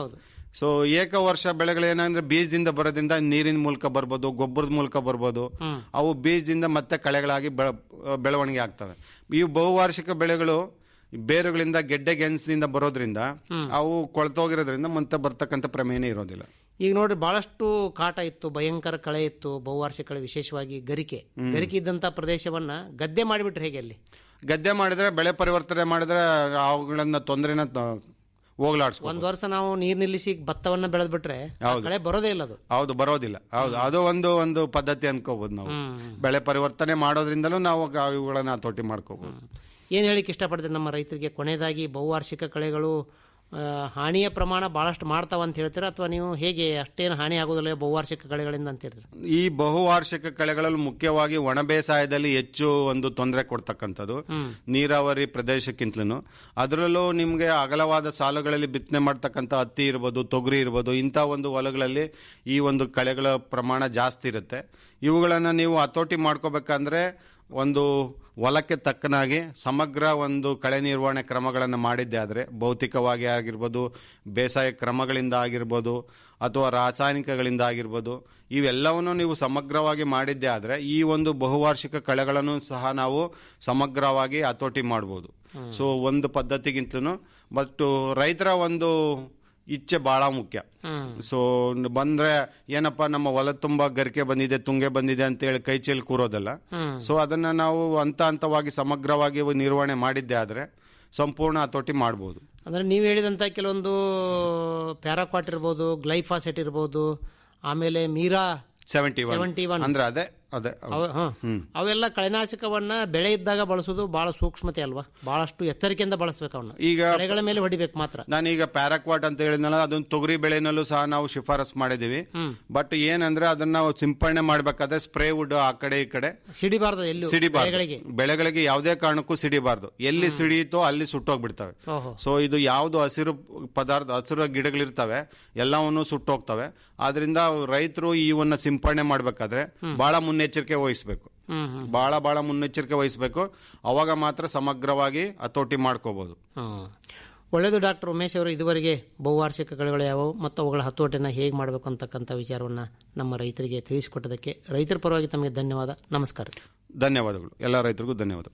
ಸೊ ಏಕ ವರ್ಷ ಬೆಳೆಗಳು ಏನಂದ್ರೆ ಬೀಜದಿಂದ ಬರೋದ್ರಿಂದ ನೀರಿನ ಮೂಲಕ ಬರ್ಬೋದು ಗೊಬ್ಬರದ ಮೂಲಕ ಬರ್ಬೋದು ಅವು ಬೀಜದಿಂದ ಮತ್ತೆ ಕಳೆಗಳಾಗಿ ಬೆಳ ಬೆಳವಣಿಗೆ ಆಗ್ತವೆ ಈ ಬಹುವಾರ್ಷಿಕ ಬೆಳೆಗಳು ಬೇರುಗಳಿಂದ ಗೆಡ್ಡೆ ಗೆಣಸಿನಿಂದ ಬರೋದ್ರಿಂದ ಅವು ಕೊಳ್ತೋಗಿರೋದ್ರಿಂದ ಮತ್ತೆ ಬರ್ತಕ್ಕಂಥ ಪ್ರಮೇಯನೇ ಇರೋದಿಲ್ಲ ಈಗ ನೋಡ್ರಿ ಬಹಳಷ್ಟು ಕಾಟ ಇತ್ತು ಭಯಂಕರ ಕಳೆ ಇತ್ತು ಬಹುವಾರ್ಷಿಕ ಕಳೆ ವಿಶೇಷವಾಗಿ ಗರಿಕೆ ಗರಿಕೆ ಇದ್ದಂತ ಪ್ರದೇಶವನ್ನ ಗದ್ದೆ ಮಾಡಿಬಿಟ್ರೆ ಹೇಗೆ ಅಲ್ಲಿ ಗದ್ದೆ ಮಾಡಿದ್ರೆ ಬೆಳೆ ಪರಿವರ್ತನೆ ಮಾಡಿದ್ರೆ ಅವುಗಳನ್ನ ತೊಂದರೆನ ಹೋಗ್ಲಾಡ್ಸ್ಕೊ ಒಂದ್ ವರ್ಷ ನಾವು ನೀರ್ ನಿಲ್ಲಿಸಿ ಭತ್ತವನ್ನ ಬೆಳೆದ್ ಬಿಟ್ರೆ ಆ ಹೌದು. ಕಳೆ ಬರೋದೇ ಇಲ್ಲ ಅದು ಹೌದು ಬರೋದಿಲ್ಲ ಹೌದು ಅದು ಒಂದು ಒಂದು ಪದ್ಧತಿ ಅನ್ಕೋಬಹುದು ನಾವು ಬೆಳೆ ಪರಿವರ್ತನೆ ಮಾಡೋದ್ರಿಂದಲೂ ನಾವು ಗ- ಇವುಗಳನ್ನ ಹತೋಟಿ ಮಾಡ್ಕೋಬಹುದು ಏನ್ ಹೇಳಿಕ್ ಇಷ್ಟಪಡ್ತೀನಿ ನಮ್ಮ ರೈತರಿಗೆ ಕೊನೆಯದಾಗಿ ಬಹುವಾರ್ಷಿಕ ಕಳೆಗಳು ಆ, ಹಾನಿಯ ಪ್ರಮಾಣ ಬಹಳಷ್ಟು ಮಾಡ್ತಾವ ಅಂತ ಹೇಳ್ತೀರಾ ಅಥವಾ ನೀವು ಹೇಗೆ ಅಷ್ಟೇನು ಹಾನಿ ಆಗೋದಿಲ್ಲ ಬಹುವಾರ್ಷಿಕ ಕಳೆಗಳಿಂದ ಅಂತ ಹೇಳ್ತೀರಾ ಈ ಬಹುವಾರ್ಷಿಕ ಕಳೆಗಳಲ್ಲಿ ಮುಖ್ಯವಾಗಿ ಒಣ ಬೇಸಾಯದಲ್ಲಿ ಹೆಚ್ಚು ಒಂದು ತೊಂದರೆ ಕೊಡ್ತಕ್ಕಂಥದ್ದು ನೀರಾವರಿ ಪ್ರದೇಶಕ್ಕಿಂತಲೂ ಅದರಲ್ಲೂ ನಿಮಗೆ ಅಗಲವಾದ ಸಾಲುಗಳಲ್ಲಿ ಬಿತ್ತನೆ ಮಾಡ್ತಕ್ಕಂಥ ಹತ್ತಿ ಇರ್ಬೋದು ತೊಗರಿ ಇರ್ಬೋದು ಇಂಥ ಒಂದು ಹೊಲಗಳಲ್ಲಿ ಈ ಒಂದು ಕಳೆಗಳ ಪ್ರಮಾಣ ಜಾಸ್ತಿ ಇರುತ್ತೆ ಇವುಗಳನ್ನು ನೀವು ಹತೋಟಿ ಮಾಡ್ಕೋಬೇಕಂದ್ರೆ ಒಂದು ಹೊಲಕ್ಕೆ ತಕ್ಕನಾಗಿ ಸಮಗ್ರ ಒಂದು ಕಳೆ ನಿರ್ವಹಣೆ ಕ್ರಮಗಳನ್ನು ಮಾಡಿದ್ದೆ ಆದರೆ ಭೌತಿಕವಾಗಿ ಆಗಿರ್ಬೋದು ಬೇಸಾಯ ಕ್ರಮಗಳಿಂದ ಆಗಿರ್ಬೋದು ಅಥವಾ ರಾಸಾಯನಿಕಗಳಿಂದ ಆಗಿರ್ಬೋದು ಇವೆಲ್ಲವನ್ನು ನೀವು ಸಮಗ್ರವಾಗಿ ಮಾಡಿದ್ದೆ ಆದರೆ ಈ ಒಂದು ಬಹುವಾರ್ಷಿಕ ಕಳೆಗಳನ್ನು ಸಹ ನಾವು ಸಮಗ್ರವಾಗಿ ಹತೋಟಿ ಮಾಡ್ಬೋದು ಸೊ ಒಂದು ಪದ್ಧತಿಗಿಂತಲೂ ಬಟ್ ರೈತರ ಒಂದು ಇಚ್ಛೆ ಬಹಳ ಮುಖ್ಯ ಸೊ ಬಂದ್ರೆ ಏನಪ್ಪ ನಮ್ಮ ಹೊಲ ತುಂಬಾ ಗರಿಕೆ ಬಂದಿದೆ ತುಂಗೆ ಬಂದಿದೆ ಅಂತ ಹೇಳಿ ಕೈ ಚೀಲ್ ಕೂರೋದಲ್ಲ ಸೊ ಅದನ್ನ ನಾವು ಹಂತ ಹಂತವಾಗಿ ಸಮಗ್ರವಾಗಿ ನಿರ್ವಹಣೆ ಮಾಡಿದ್ದೆ ಆದ್ರೆ ಸಂಪೂರ್ಣ ಹತೋಟಿ ಮಾಡ್ಬೋದು ಅಂದ್ರೆ ನೀವು ಹೇಳಿದಂತ ಕೆಲವೊಂದು ಪ್ಯಾರಾಕ್ವಾಟ್ ಇರ್ಬೋದು ಗ್ಲೈಫಾಸೆಟ್ ಇರ್ಬೋದು ಆಮೇಲೆ ಮೀರಾ ಸೆವೆಂಟಿ 71. ಅಂದ್ರೆ ಅದೇ ಅದೇ ಅವ- ಹ. ಅವೆಲ್ಲ ಕಳೆನಾಶಕವನ್ನ ಬೆಳೆ ಇದ್ದಾಗ ಬಳಸೋದು ಬಹಳ ಸೂಕ್ಷ್ಮತೆ ಅಲ್ವಾ ಬಹಳಷ್ಟು ಎಚ್ಚರಿಕೆಯಿಂದ ಬಳಸ್ಬೇಕು ಅವನ್ನ ಈಗ ಕಳೆಗಳ ಮೇಲೆ ಹೊಡಿಬೇಕು ಮಾತ್ರ ನಾನೀಗ ಪ್ಯಾರಾಕ್ವಾಟ್ ಅಂತ ಹೇಳಿದ್ನಲ್ಲ ಅದನ್ನ ತೊಗರಿ ಬೆಳೆನಲ್ಲೂ ಸಹ ನಾವು ಶಿಫಾರಸ್ ಮಾಡಿದೀವಿ ಬಟ್ ಏನಂದ್ರೆ ಅದನ್ನ ನಾವು ಸಿಂಪಡಣೆ ಮಾಡ್ಬೇಕಾದ್ರೆ ಸ್ಪ್ರೇ ವುಡ್ ಆ ಕಡೆ ಈ ಕಡೆ ಸಿಡಿಬಾರ್ದು ಎಲ್ಲಿ ಸಿಡಿಬಾರ್ದು ಬೆಳೆಗಳಿಗೆ ಬೆಳೆಗಳಿಗೆ ಯಾವುದೇ ಕಾರಣಕ್ಕೂ ಸಿಡಿಬಾರ್ದು ಎಲ್ಲಿ ಸಿಡಿಯುತ್ತೋ ಅಲ್ಲಿ ಸುಟ್ಟೋಗ್ಬಿಡ್ತವೆ ಓಹೋ ಸೊ ಇದು ಯಾವುದು ಹಸಿರು ಪದಾರ್ಥ ಹಸಿರು ಗಿಡಗಳಿರ್ತವೆ ಎಲ್ಲವನ್ನು ಸುಟ್ಟೋಗ್ತವೆ ಆದ್ರಿಂದ ರೈತರು ಇವನ್ನ ಸಿಂಪಡಣೆ ಮಾಡ್ಬೇಕಾದ್ರೆ ಬಹಳ ಮುನ್ನೆಚ್ಚರಿಕೆ ವಹಿಸ್ಬೇಕು ಹ್ಮ್ ಬಹಳ ಬಹಳ ಮುನ್ನೆಚ್ಚರಿಕೆ ವಹಿಸ್ಬೇಕು ಅವಾಗ ಮಾತ್ರ ಸಮಗ್ರವಾಗಿ ಹತೋಟಿ ಮಾಡ್ಕೋಬಹುದು ಹ್ಮ್. ಒಳ್ಳೆಯದು ಡಾಕ್ಟರ್ ಉಮೇಶ್ ಅವರು ಇದುವರೆಗೆ ಬಹುವಾರ್ಷಿಕ ಕಳೆಗಳು ಯಾವುವು ಮತ್ತು ಅವುಗಳ ಹತೋಟಿನ ಹೇಗೆ ಮಾಡಬೇಕು ಅಂತಕ್ಕಂಥ ವಿಚಾರವನ್ನು ನಮ್ಮ ರೈತರಿಗೆ ತಿಳಿಸಿಕೊಟ್ಟದಕ್ಕೆ ರೈತರ ಪರವಾಗಿ ತಮಗೆ ಧನ್ಯವಾದ ನಮಸ್ಕಾರ ಧನ್ಯವಾದಗಳು ಎಲ್ಲ ರೈತರಿಗೂ ಧನ್ಯವಾದ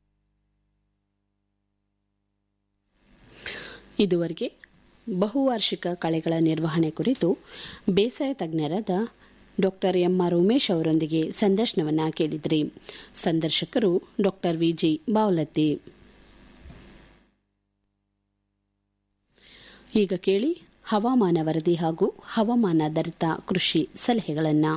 ಇದುವರೆಗೆ ಬಹುವಾರ್ಷಿಕ ಕಳೆಗಳ ನಿರ್ವಹಣೆ ಕುರಿತು ಬೇಸಾಯ ತಜ್ಞರಾದ ಡಾಕ್ಟರ್ ಎಂಆರ್ ಉಮೇಶ್ ಅವರೊಂದಿಗೆ ಸಂದರ್ಶನವನ್ನ ಕೇಳಿದ್ರಿ ಸಂದರ್ಶಕರು ಡಾಕ್ಟರ್ ವಿಜಿ ಬಾವಲತ್ತಿ ಈಗ ಕೇಳಿ ಹವಾಮಾನ ವರದಿ ಹಾಗೂ ಹವಾಮಾನಾಧಾರಿತ ಕೃಷಿ ಸಲಹೆಗಳನ್ನು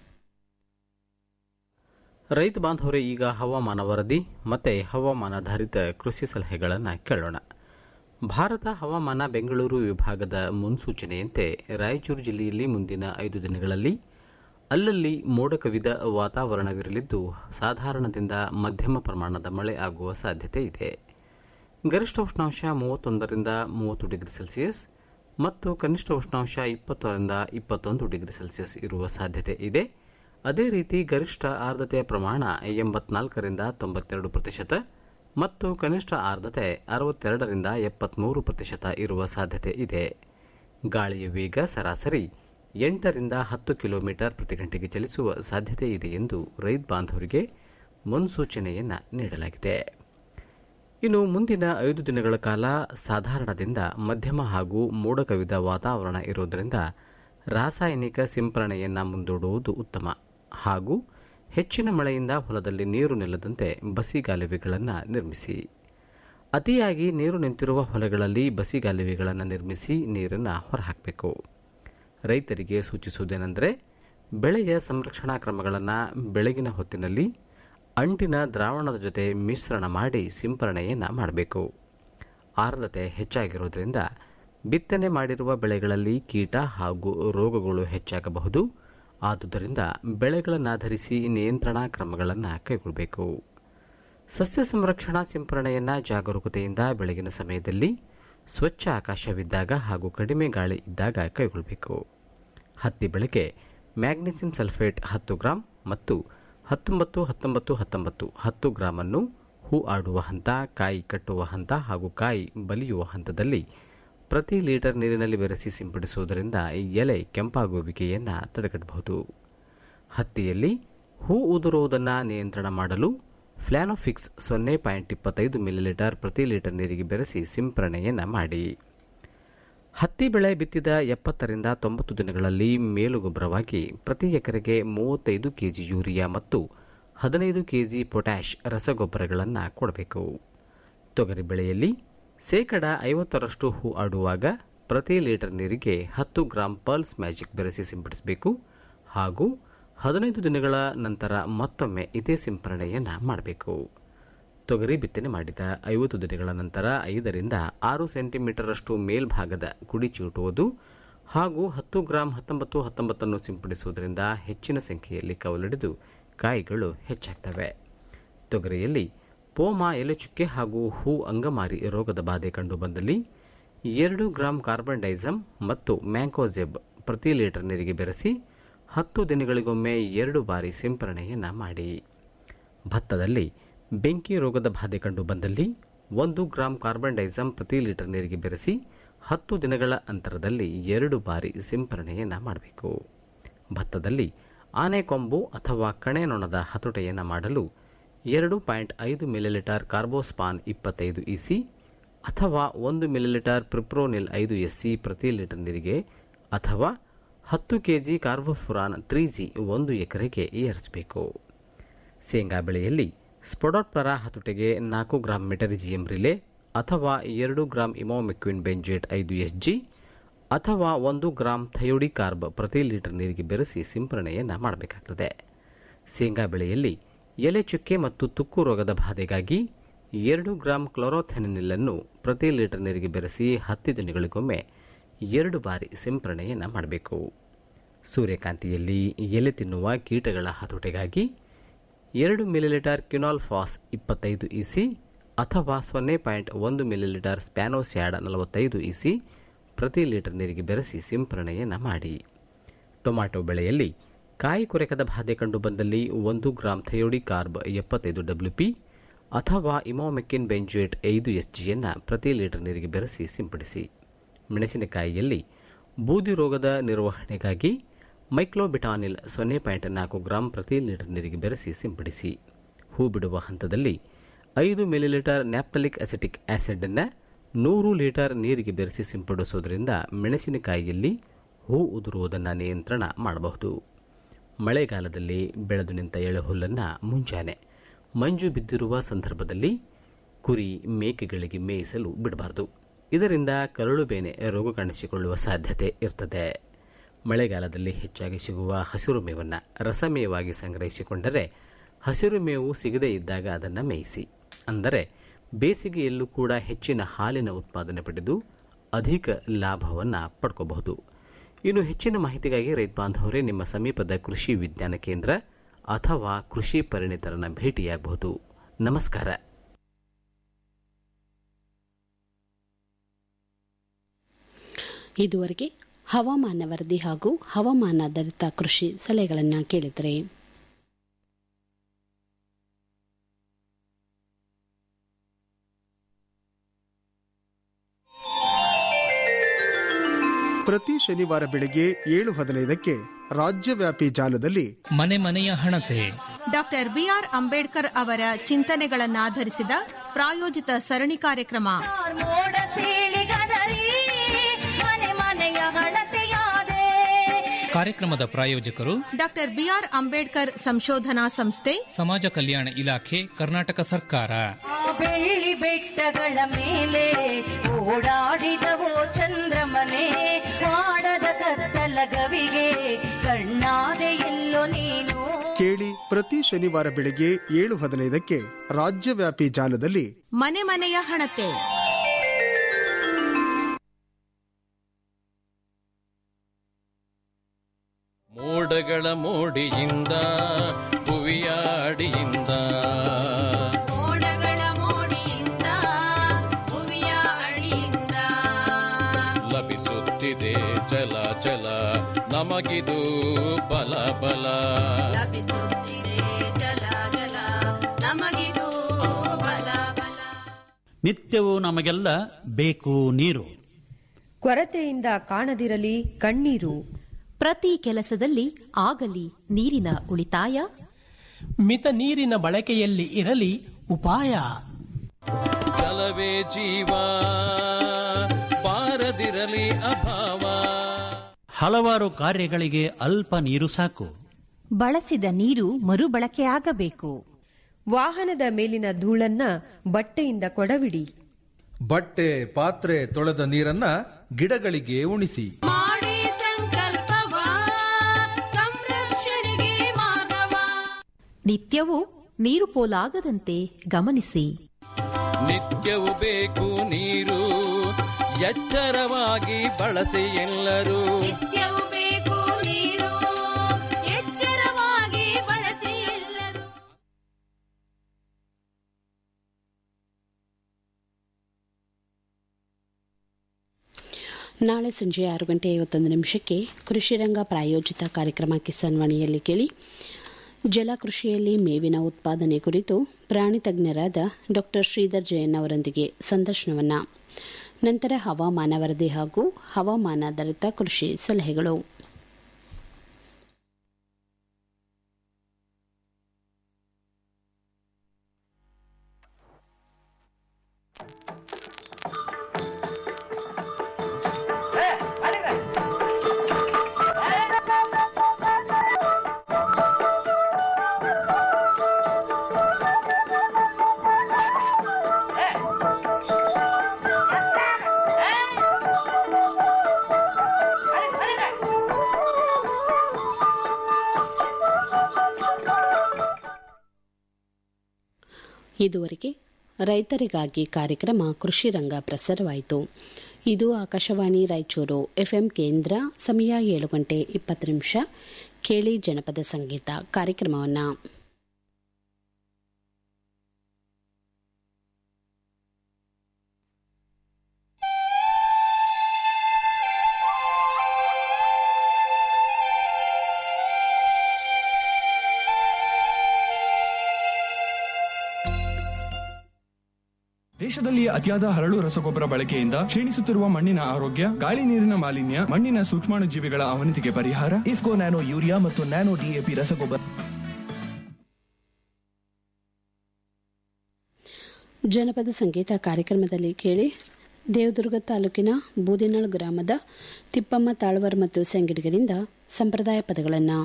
ರೈತ ಬಾಂಧವರೇ ಈಗ ಹವಾಮಾನ ವರದಿ ಮತ್ತು ಹವಾಮಾನಾಧಾರಿತ ಕೃಷಿ ಸಲಹೆಗಳನ್ನು ಕೇಳೋಣ ಭಾರತ ಹವಾಮಾನ ಬೆಂಗಳೂರು ವಿಭಾಗದ ಮುನ್ಸೂಚನೆಯಂತೆ ರಾಯಚೂರು ಜಿಲ್ಲೆಯಲ್ಲಿ ಮುಂದಿನ ಐದು ದಿನಗಳಲ್ಲಿ ಅಲ್ಲಲ್ಲಿ ಮೋಡ ಕವಿದ ವಾತಾವರಣವಿರಲಿದ್ದು ಸಾಧಾರಣದಿಂದ ಮಧ್ಯಮ ಪ್ರಮಾಣದ ಮಳೆ ಆಗುವ ಸಾಧ್ಯತೆ ಇದೆ ಗರಿಷ್ಠ ಉಷ್ಣಾಂಶ ಮೂವತ್ತೊಂದರಿಂದ ಮೂವತ್ತು ಡಿಗ್ರಿ ಸೆಲ್ಸಿಯಸ್ ಮತ್ತು ಕನಿಷ್ಠ ಉಷ್ಣಾಂಶ ಇಪ್ಪತ್ತರಿಂದ ಇಪ್ಪತ್ತೊಂದು ಡಿಗ್ರಿ ಸೆಲ್ಸಿಯಸ್ ಇರುವ ಸಾಧ್ಯತೆ ಇದೆ ಅದೇ ರೀತಿ ಗರಿಷ್ಠ ಆರ್ದ್ರತೆಯ ಪ್ರಮಾಣ ಎಂಬತ್ನಾಲ್ಕರಿಂದ ತೊಂಬತ್ತೆರಡು ಪ್ರತಿಶತ ಮತ್ತು ಕನಿಷ್ಠ ಆರ್ದ್ರತೆ ಅರವತ್ತೆರಡರಿಂದ ಎಪ್ಪತ್ಮೂರು ಪ್ರತಿಶತ ಇರುವ ಸಾಧ್ಯತೆ ಇದೆ ಗಾಳಿಯ ವೇಗ ಸರಾಸರಿ ಎಂಟರಿಂದ ಹತ್ತು ಕಿಲೋಮೀಟರ್ ಪ್ರತಿ ಗಂಟೆಗೆ ಚಲಿಸುವ ಸಾಧ್ಯತೆ ಇದೆ ಎಂದು ರೈತ ಬಾಂಧವರಿಗೆ ಮುನ್ಸೂಚನೆಯನ್ನು ನೀಡಲಾಗಿದೆ ಇನ್ನು ಮುಂದಿನ ಐದು ದಿನಗಳ ಕಾಲ ಸಾಧಾರಣದಿಂದ ಮಧ್ಯಮ ಹಾಗೂ ಮೋಡ ಕವಿದ ವಾತಾವರಣ ಇರುವುದರಿಂದ ರಾಸಾಯನಿಕ ಸಿಂಪರಣೆಯನ್ನು ಮುಂದೂಡುವುದು ಉತ್ತಮ ಹಾಗೂ ಹೆಚ್ಚಿನ ಮಳೆಯಿಂದ ಹೊಲದಲ್ಲಿ ನೀರು ನಿಲ್ಲದಂತೆ ಬಸಿಗಾಲುವೆಗಳನ್ನು ನಿರ್ಮಿಸಿ ಅತಿಯಾಗಿ ನೀರು ನಿಂತಿರುವ ಹೊಲಗಳಲ್ಲಿ ಬಸಿಗಾಲುವೆಗಳನ್ನು ನಿರ್ಮಿಸಿ ನೀರನ್ನು ಹೊರಹಾಕಬೇಕು ರೈತರಿಗೆ ಸೂಚಿಸುವುದೇನೆಂದರೆ ಬೆಳೆಯ ಸಂರಕ್ಷಣಾ ಕ್ರಮಗಳನ್ನು ಬೆಳಗಿನ ಹೊತ್ತಿನಲ್ಲಿ ಅಂಟಿನ ದ್ರಾವಣದ ಜೊತೆ ಮಿಶ್ರಣ ಮಾಡಿ ಸಿಂಪರಣೆಯನ್ನು ಮಾಡಬೇಕು ಆರ್ದ್ರತೆ ಹೆಚ್ಚಾಗಿರುವುದರಿಂದ ಬಿತ್ತನೆ ಮಾಡಿರುವ ಬೆಳೆಗಳಲ್ಲಿ ಕೀಟ ಹಾಗೂ ರೋಗಗಳು ಹೆಚ್ಚಾಗಬಹುದು ಆದುದರಿಂದ ಬೆಳೆಗಳನ್ನಾಧರಿಸಿ ನಿಯಂತ್ರಣಾ ಕ್ರಮಗಳನ್ನು ಕೈಗೊಳ್ಳಬೇಕು ಸಸ್ಯ ಸಂರಕ್ಷಣಾ ಸಿಂಪರಣೆಯನ್ನು ಜಾಗರೂಕತೆಯಿಂದ ಬೆಳಗಿನ ಸಮಯದಲ್ಲಿ ಸ್ವಚ್ಛ ಆಕಾಶವಿದ್ದಾಗ ಹಾಗೂ ಕಡಿಮೆ ಗಾಳಿ ಇದ್ದಾಗ ಕೈಗೊಳ್ಳಬೇಕು ಹತ್ತಿ ಬೆಳೆಗೆ ಮ್ಯಾಗ್ನೀಸಿಯಂ ಸಲ್ಫೇಟ್ ಹತ್ತು ಗ್ರಾಂ ಮತ್ತು ಹತ್ತೊಂಬತ್ತು ಹತ್ತೊಂಬತ್ತು ಹತ್ತೊಂಬತ್ತು ಹತ್ತು ಗ್ರಾಮನ್ನು ಹೂ ಆಡುವ ಹಂತ ಕಾಯಿ ಕಟ್ಟುವ ಹಂತ ಹಾಗೂ ಕಾಯಿ ಬಲಿಯುವ ಹಂತದಲ್ಲಿ ಪ್ರತಿ ಲೀಟರ್ ನೀರಿನಲ್ಲಿ ಬೆರೆಸಿ ಸಿಂಪಡಿಸುವುದರಿಂದ ಎಲೆ ಕೆಂಪಾಗುವಿಕೆಯನ್ನು ತಡೆಗಟ್ಟಬಹುದು ಹತ್ತಿಯಲ್ಲಿ ಹೂ ಉದುರುವುದನ್ನು ನಿಯಂತ್ರಣ ಮಾಡಲು ಫ್ಲಾನೋಫಿಕ್ಸ್ ಸೊನ್ನೆ ಪಾಯಿಂಟ್ ಇಪ್ಪತ್ತೈದು ಮಿಲಿಲೀಟರ್ ಪ್ರತಿ ಲೀಟರ್ ನೀರಿಗೆ ಬೆರೆಸಿ ಸಿಂಪರಣೆಯನ್ನು ಮಾಡಿ ಹತ್ತಿ ಬೆಳೆ ಬಿತ್ತಿದ ಎಪ್ಪತ್ತರಿಂದ ತೊಂಬತ್ತು ದಿನಗಳಲ್ಲಿ ಮೇಲುಗೊಬ್ಬರವಾಗಿ ಪ್ರತಿ ಎಕರೆಗೆ ಮೂವತ್ತೈದು ಕೆಜಿ ಯೂರಿಯಾ ಮತ್ತು ಹದಿನೈದು ಕೆಜಿ ಪೊಟ್ಯಾಷ್ ರಸಗೊಬ್ಬರಗಳನ್ನು ಕೊಡಬೇಕು ತೊಗರಿ ಬೆಳೆಯಲ್ಲಿ ಶೇಕಡ ಐವತ್ತರಷ್ಟು ಹೂ ಆಡುವಾಗ ಪ್ರತಿ ಲೀಟರ್ ನೀರಿಗೆ ಹತ್ತು ಗ್ರಾಂ ಪಲ್ಸ್ ಮ್ಯಾಜಿಕ್ ಬೆರೆಸಿ ಸಿಂಪಡಿಸಬೇಕು ಹಾಗೂ ಹದಿನೈದು ದಿನಗಳ ನಂತರ ಮತ್ತೊಮ್ಮೆ ಇದೇ ಸಿಂಪರಣೆಯನ್ನು ಮಾಡಬೇಕು ತೊಗರಿ ಬಿತ್ತನೆ ಮಾಡಿದ ಐವತ್ತು ದಿನಗಳ ನಂತರ ಐದರಿಂದ ಆರು ಸೆಂಟಿಮೀಟರಷ್ಟು ಮೇಲ್ಭಾಗದ ಕುಡಿ ಚಿವುಟುವುದು ಹಾಗೂ ಹತ್ತು ಗ್ರಾಂ ಹತ್ತೊಂಬತ್ತು ಹತ್ತೊಂಬತ್ತನ್ನು ಸಿಂಪಡಿಸುವುದರಿಂದ ಹೆಚ್ಚಿನ ಸಂಖ್ಯೆಯಲ್ಲಿ ಕವಲಿಡಿದು ಕಾಯಿಗಳು ಹೆಚ್ಚಾಗ್ತವೆ ತೊಗರಿಯಲ್ಲಿ ಪೋಮ ಎಲೆಚುಕ್ಕೆ ಹಾಗೂ ಹೂ ಅಂಗಮಾರಿ ರೋಗದ ಬಾಧೆ ಕಂಡುಬಂದಲ್ಲಿ ಎರಡು ಗ್ರಾಂ ಕಾರ್ಬನ್ ಡೈಸಮ್ ಮತ್ತು ಮ್ಯಾಂಕೋಜೆಬ್ ಪ್ರತಿ ಲೀಟರ್ ನೀರಿಗೆ ಬೆರೆಸಿ ಹತ್ತು ದಿನಗಳಿಗೊಮ್ಮೆ ಎರಡು ಬಾರಿ ಸಿಂಪರಣೆಯನ್ನು ಮಾಡಿ ಭತ್ತದಲ್ಲಿ ಬೆಂಕಿ ರೋಗದ ಬಾಧೆ ಕಂಡುಬಂದಲ್ಲಿ ಒಂದು ಗ್ರಾಂ ಕಾರ್ಬನ್ ಡೈಸಮ್ ಪ್ರತಿ ಲೀಟರ್ ನೀರಿಗೆ ಬೆರೆಸಿ ಹತ್ತು ದಿನಗಳ ಅಂತರದಲ್ಲಿ ಎರಡು ಬಾರಿ ಸಿಂಪರಣೆಯನ್ನು ಮಾಡಬೇಕು ಭತ್ತದಲ್ಲಿ ಆನೆಕೊಂಬು ಅಥವಾ ಕಣೆನೊಣದ ಹತೋಟೆಯನ್ನು ಮಾಡಲು ಎರಡು ಪಾಯಿಂಟ್ ಐದು ಮಿಲಿಲೀಟರ್ ಕಾರ್ಬೋಸ್ಪಾನ್ ಇಪ್ಪತ್ತೈದು ಇಸಿ ಅಥವಾ ಒಂದು ಮಿಲಿಲೀಟರ್ ಪ್ರಿಪ್ರೋನಿಲ್ ಐದು ಎಸ್ಸಿ ಪ್ರತಿ ಲೀಟರ್ ನೀರಿಗೆ ಅಥವಾ ಹತ್ತು ಕೆಜಿ ಕಾರ್ಬೋಫುರಾನ್ ತ್ರೀ ಜಿ ಒಂದು ಎಕರೆಗೆ ಏರಿಸಬೇಕು ಶೇಂಗಾ ಬೆಳೆಯಲ್ಲಿ ಸ್ಪೊಡೋಟ್ಪರ ಹತೋಟೆಗೆ ನಾಲ್ಕು ಗ್ರಾಂ ಮೆಟರಿಜಿಯಂ ರಿಲೆ ಅಥವಾ ಎರಡು ಗ್ರಾಂ ಇಮೋಮೆಕ್ವಿನ್ ಬೆಂಜೇಟ್ ಐದು ಎಸ್ ಜಿ ಅಥವಾ ಒಂದು ಗ್ರಾಂ ಥಯೋಡಿ ಕಾರ್ಬ್ ಪ್ರತಿ ಲೀಟರ್ ನೀರಿಗೆ ಬೆರೆಸಿ ಸಿಂಪರಣೆಯನ್ನು ಮಾಡಬೇಕಾಗ್ತದೆ ಶೇಂಗಾ ಬೆಳೆಯಲ್ಲಿ ಎಲೆ ಚುಕ್ಕೆ ಮತ್ತು ತುಕ್ಕು ರೋಗದ ಬಾಧೆಗಾಗಿ ಎರಡು ಗ್ರಾಂ ಕ್ಲೋರೋಥೆನಿಲ್ಲನ್ನು ಪ್ರತಿ ಲೀಟರ್ ನೀರಿಗೆ ಬೆರೆಸಿ ಹತ್ತು ದಿನಗಳಿಗೊಮ್ಮೆ ಎರಡು ಬಾರಿ ಸಿಂಪರಣೆಯನ್ನು ಮಾಡಬೇಕು ಸೂರ್ಯಕಾಂತಿಯಲ್ಲಿ ಎಲೆ ತಿನ್ನುವ ಕೀಟಗಳ ಹತೋಟೆಗಾಗಿ ಎರಡು ಮಿಲಿಲೀಟರ್ ಕ್ಯುನಾಲ್ ಫಾಸ್ ಇಪ್ಪತ್ತೈದು ಇಸಿ ಅಥವಾ ಸೊನ್ನೆ ಪಾಯಿಂಟ್ ಒಂದು ಮಿಲಿಲೀಟರ್ ಸ್ಪ್ಯಾನೋಸ್ಯಾಡ್ ನಲವತ್ತೈದು ಇಸಿ ಪ್ರತಿ ಲೀಟರ್ ನೀರಿಗೆ ಬೆರೆಸಿ ಸಿಂಪರಣೆಯನ್ನು ಮಾಡಿ ಟೊಮ್ಯಾಟೊ ಬೆಳೆಯಲ್ಲಿ ಕಾಯಿ ಕೊರೆಕದ ಬಾಧೆ ಕಂಡುಬಂದಲ್ಲಿ ಒಂದು ಗ್ರಾಂ ಥಯೋಡಿ ಕಾರ್ಬ್ ಎಪ್ಪತ್ತೈದು ಡಬ್ಲ್ಯೂ ಪಿ ಅಥವಾ ಇಮೋಮೆಕ್ಕಿನ್ ಬೆಂಜುಯೇಟ್ ಐದು ಎಸ್ ಜಿಯನ್ನು ಪ್ರತಿ ಲೀಟರ್ ನೀರಿಗೆ ಬೆರೆಸಿ ಸಿಂಪಡಿಸಿ ಮೆಣಸಿನಕಾಯಿಯಲ್ಲಿ ಬೂದಿ ರೋಗದ ನಿರ್ವಹಣೆಗಾಗಿ ಮೈಕ್ಲೋಬಿಟಾನಿಲ್ ಸೊನ್ನೆ ಪಾಯಿಂಟ್ ನಾಲ್ಕು ಗ್ರಾಂ ಪ್ರತಿ ಲೀಟರ್ ನೀರಿಗೆ ಬೆರೆಸಿ ಸಿಂಪಡಿಸಿ ಹೂ ಬಿಡುವ ಹಂತದಲ್ಲಿ ಐದು ಮಿಲಿಲೀಟರ್ ನ್ಯಾಪ್ತಲಿಕ್ ಅಸಿಟಿಕ್ ಆಸಿಡನ್ನು ನೂರು ಲೀಟರ್ ನೀರಿಗೆ ಬೆರೆಸಿ ಸಿಂಪಡಿಸುವುದರಿಂದ ಮೆಣಸಿನಕಾಯಿಯಲ್ಲಿ ಹೂ ಉದುರುವುದನ್ನು ನಿಯಂತ್ರಣ ಮಾಡಬಹುದು ಮಳೆಗಾಲದಲ್ಲಿ ಬೆಳೆದು ನಿಂತ ಎಳೆಹುಲ್ಲನ್ನು ಮುಂಜಾನೆ ಮಂಜು ಬಿದ್ದಿರುವ ಸಂದರ್ಭದಲ್ಲಿ ಕುರಿ ಮೇಕೆಗಳಿಗೆ ಮೇಯಿಸಲು ಬಿಡಬಾರದು ಇದರಿಂದ ಕರಳು ಬೇನೆ ರೋಗ ಕಾಣಿಸಿಕೊಳ್ಳುವ ಸಾಧ್ಯತೆ ಇರ್ತದೆ ಮಳೆಗಾಲದಲ್ಲಿ ಹೆಚ್ಚಾಗಿ ಸಿಗುವ ಹಸಿರು ಮೇವನ್ನು ರಸಮೇವಾಗಿ ಸಂಗ್ರಹಿಸಿಕೊಂಡರೆ ಹಸಿರು ಮೇವು ಸಿಗದೇ ಇದ್ದಾಗ ಅದನ್ನು ಮೇಯಿಸಿ ಅಂದರೆ ಬೇಸಿಗೆಯಲ್ಲೂ ಕೂಡ ಹೆಚ್ಚಿನ ಹಾಲಿನ ಉತ್ಪಾದನೆ ಪಡೆದು ಅಧಿಕ ಲಾಭವನ್ನು ಪಡ್ಕೋಬಹುದು ಇನ್ನು ಹೆಚ್ಚಿನ ಮಾಹಿತಿಗಾಗಿ ರೈತ ಬಾಂಧವರೇ ನಿಮ್ಮ ಸಮೀಪದ ಕೃಷಿ ವಿಜ್ಞಾನ ಕೇಂದ್ರ ಅಥವಾ ಕೃಷಿ ಪರಿಣಿತರನ್ನ ಭೇಟಿಯಾಗಬಹುದು ನಮಸ್ಕಾರ ಇದುವರೆಗೆ ಹವಾಮಾನ ವರದಿ ಹಾಗೂ ಹವಾಮಾನಾಧಾರಿತ ಕೃಷಿ ಸಲಹೆಗಳನ್ನು ಕೇಳಿದರೆ ಪ್ರತಿ ಶನಿವಾರ ಬೆಳಗ್ಗೆ ಏಳು ಹದಿನೈದಕ್ಕೆ ರಾಜ್ಯವ್ಯಾಪಿ ಜಾಲದಲ್ಲಿ ಮನೆ ಮನೆಯ ಹಣತೆ ಡಾಕ್ಟರ್ ಬಿಆರ್ ಅಂಬೇಡ್ಕರ್ ಅವರ ಚಿಂತನೆಗಳನ್ನಾಧರಿಸಿದ ಪ್ರಾಯೋಜಿತ ಸರಣಿ ಕಾರ್ಯಕ್ರಮ ಕಾರ್ಯಕ್ರಮದ ಪ್ರಾಯೋಜಕರು ಡಾಕ್ಟರ್ ಬಿಆರ್ ಅಂಬೇಡ್ಕರ್ ಸಂಶೋಧನಾ ಸಂಸ್ಥೆ ಸಮಾಜ ಕಲ್ಯಾಣ ಇಲಾಖೆ ಕರ್ನಾಟಕ ಸರ್ಕಾರ ಬೆಳ್ಳಿ ಬೆಟ್ಟಗಳ ಮೇಲೆ ಓಡಾಡಿದವೋ ಚಂದ್ರಮನೆ ಮಾಡದ ಕತ್ತಲ ಗವಿಗೆ ಕಣ್ಣಾದೆ ಎಲ್ಲೋ ನೀನು ಕೇಳಿ ಪ್ರತಿ ಶನಿವಾರ ಬೆಳಗ್ಗೆ ಏಳು ಹದಿನೈದಕ್ಕೆ ರಾಜ್ಯವ್ಯಾಪಿ ಜಾಲದಲ್ಲಿ ಮನೆ ಮನೆಯ ಹಣತೆ ಮೋಡಗಳ ಮೋಡಿಯಿಂದ ಭುವಿಯ ಅಡಿಯಿಂದ ಮೋಡಗಳ ಮೋಡಿಯಿಂದ ಭುವಿಯ ಅಡಿಯಿಂದ ಲಭಿಸುತ್ತಿದೆ ಚಲ ಚಲ ನಮಗಿದು ಬಲ ಬಲ ಲಭಿಸುತ್ತಿದೆ ಜಲ ಜಲ ನಮಗಿದು ಬಲ ಬಲ ನಿತ್ಯವೂ ನಮಗೆಲ್ಲ ಬೇಕು ನೀರು ಕೊರತೆಯಿಂದ ಕಾಣದಿರಲಿ ಕಣ್ಣೀರು ಪ್ರತಿ ಕೆಲಸದಲ್ಲಿ ಆಗಲಿ ನೀರಿನ ಉಳಿತಾಯ ಮಿತ ನೀರಿನ ಬಳಕೆಯಲ್ಲಿ ಇರಲಿ ಉಪಾಯ ಜಲವೇ ಜೀವ ಬಾರದಿರಲಿ ಅಭಾವ ಹಲವಾರು ಕಾರ್ಯಗಳಿಗೆ ಅಲ್ಪ ನೀರು ಸಾಕು ಬಳಸಿದ ನೀರು ಮರುಬಳಕೆಯಾಗಬೇಕು ವಾಹನದ ಮೇಲಿನ ಧೂಳನ್ನ ಬಟ್ಟೆಯಿಂದ ಕೊಡವಿಡಿ ಬಟ್ಟೆ ಪಾತ್ರೆ ತೊಳೆದ ನೀರನ್ನ ಗಿಡಗಳಿಗೆ ಉಣಿಸಿ ಮಾಡಿ ಸಂಕಲ್ಪವ ಸಂರಕ್ಷಣೆಗೆ ಮಾನವ ನಿತ್ಯವೂ ನೀರು ಪೋಲಾಗದಂತೆ ಗಮನಿಸಿ ನಿತ್ಯವೂ ಬೇಕು ನೀರು ಎಚ್ಚರವಾಗಿ ಬಳಸಿ ಎಲ್ಲರೂ ನಿತ್ಯವೂ ಬೇಕು ನೀರು ಎಚ್ಚರವಾಗಿ ಬಳಸಿ ಎಲ್ಲರೂ ನಾಳೆ ಸಂಜೆ ಆರು ಗಂಟೆ ಐವತ್ತೊಂದು ನಿಮಿಷಕ್ಕೆ ಕೃಷಿರಂಗ ಪ್ರಾಯೋಜಿತ ಕಾರ್ಯಕ್ರಮ ಕಿಸಾನ್ ವಾಣಿಯಲ್ಲಿ ಕೇಳಿ ಜಲಕೃಷಿಯಲ್ಲಿ ಮೇವಿನ ಉತ್ಪಾದನೆ ಕುರಿತು ಪ್ರಾಣಿ ತಜ್ಞರಾದ ಡಾ ಶ್ರೀಧರ್ ಜಯನ್ ಅವರೊಂದಿಗೆ ಸಂದರ್ಶನವನ್ನ ನಂತರ ಹವಾಮಾನ ವರದಿ ಹಾಗೂ ಹವಾಮಾನಾಧಾರಿತ ಕೃಷಿ ಸಲಹೆಗಳು ಇದುವರೆಗೆ ರೈತರಿಗಾಗಿ ಕಾರ್ಯಕ್ರಮ ಕೃಷಿ ರಂಗ ಪ್ರಸಾರವಾಯಿತು ಇದು ಆಕಾಶವಾಣಿ ರಾಯಚೂರು ಎಫ್ಎಂ ಕೇಂದ್ರ ಸಮಯ ಏಳು ಗಂಟೆ ಇಪ್ಪತ್ತು ನಿಮಿಷ ಕೇಳಿ ಜನಪದ ಸಂಗೀತ ಕಾರ್ಯಕ್ರಮವನ್ನು ದೇಶದಲ್ಲಿ ಅತಿಯಾದ ಹರಳು ರಸಗೊಬ್ಬರ ಬಳಕೆಯಿಂದ ಕ್ಷೀಣಿಸುತ್ತಿರುವ ಮಣ್ಣಿನ ಆರೋಗ್ಯ ಗಾಳಿ ನೀರಿನ ಮಾಲಿನ್ಯ ಮಣ್ಣಿನ ಸೂಕ್ಷ್ಮಾಣು ಜೀವಿಗಳ ಅವನತಿಗೆ ಪರಿಹಾರ ಇಫ್ಕೋ ನ್ಯಾನೋ ಯೂರಿಯಾ ಮತ್ತು ನ್ಯಾನೋ ಡಿಎಪಿ ರಸಗೊಬ್ಬರ ಜನಪದ ಸಂಗೀತ ಕಾರ್ಯಕ್ರಮದಲ್ಲಿ ಕೇಳಿ ದೇವದುರ್ಗ ತಾಲೂಕಿನ ಬೂದಿನಾಳ್ ಗ್ರಾಮದ ತಿಪ್ಪಮ್ಮ ತಾಳ್ವರ್ ಮತ್ತು ಸಂಗಿಡಿಗರಿಂದ ಸಂಪ್ರದಾಯ ಪದಗಳನ್ನು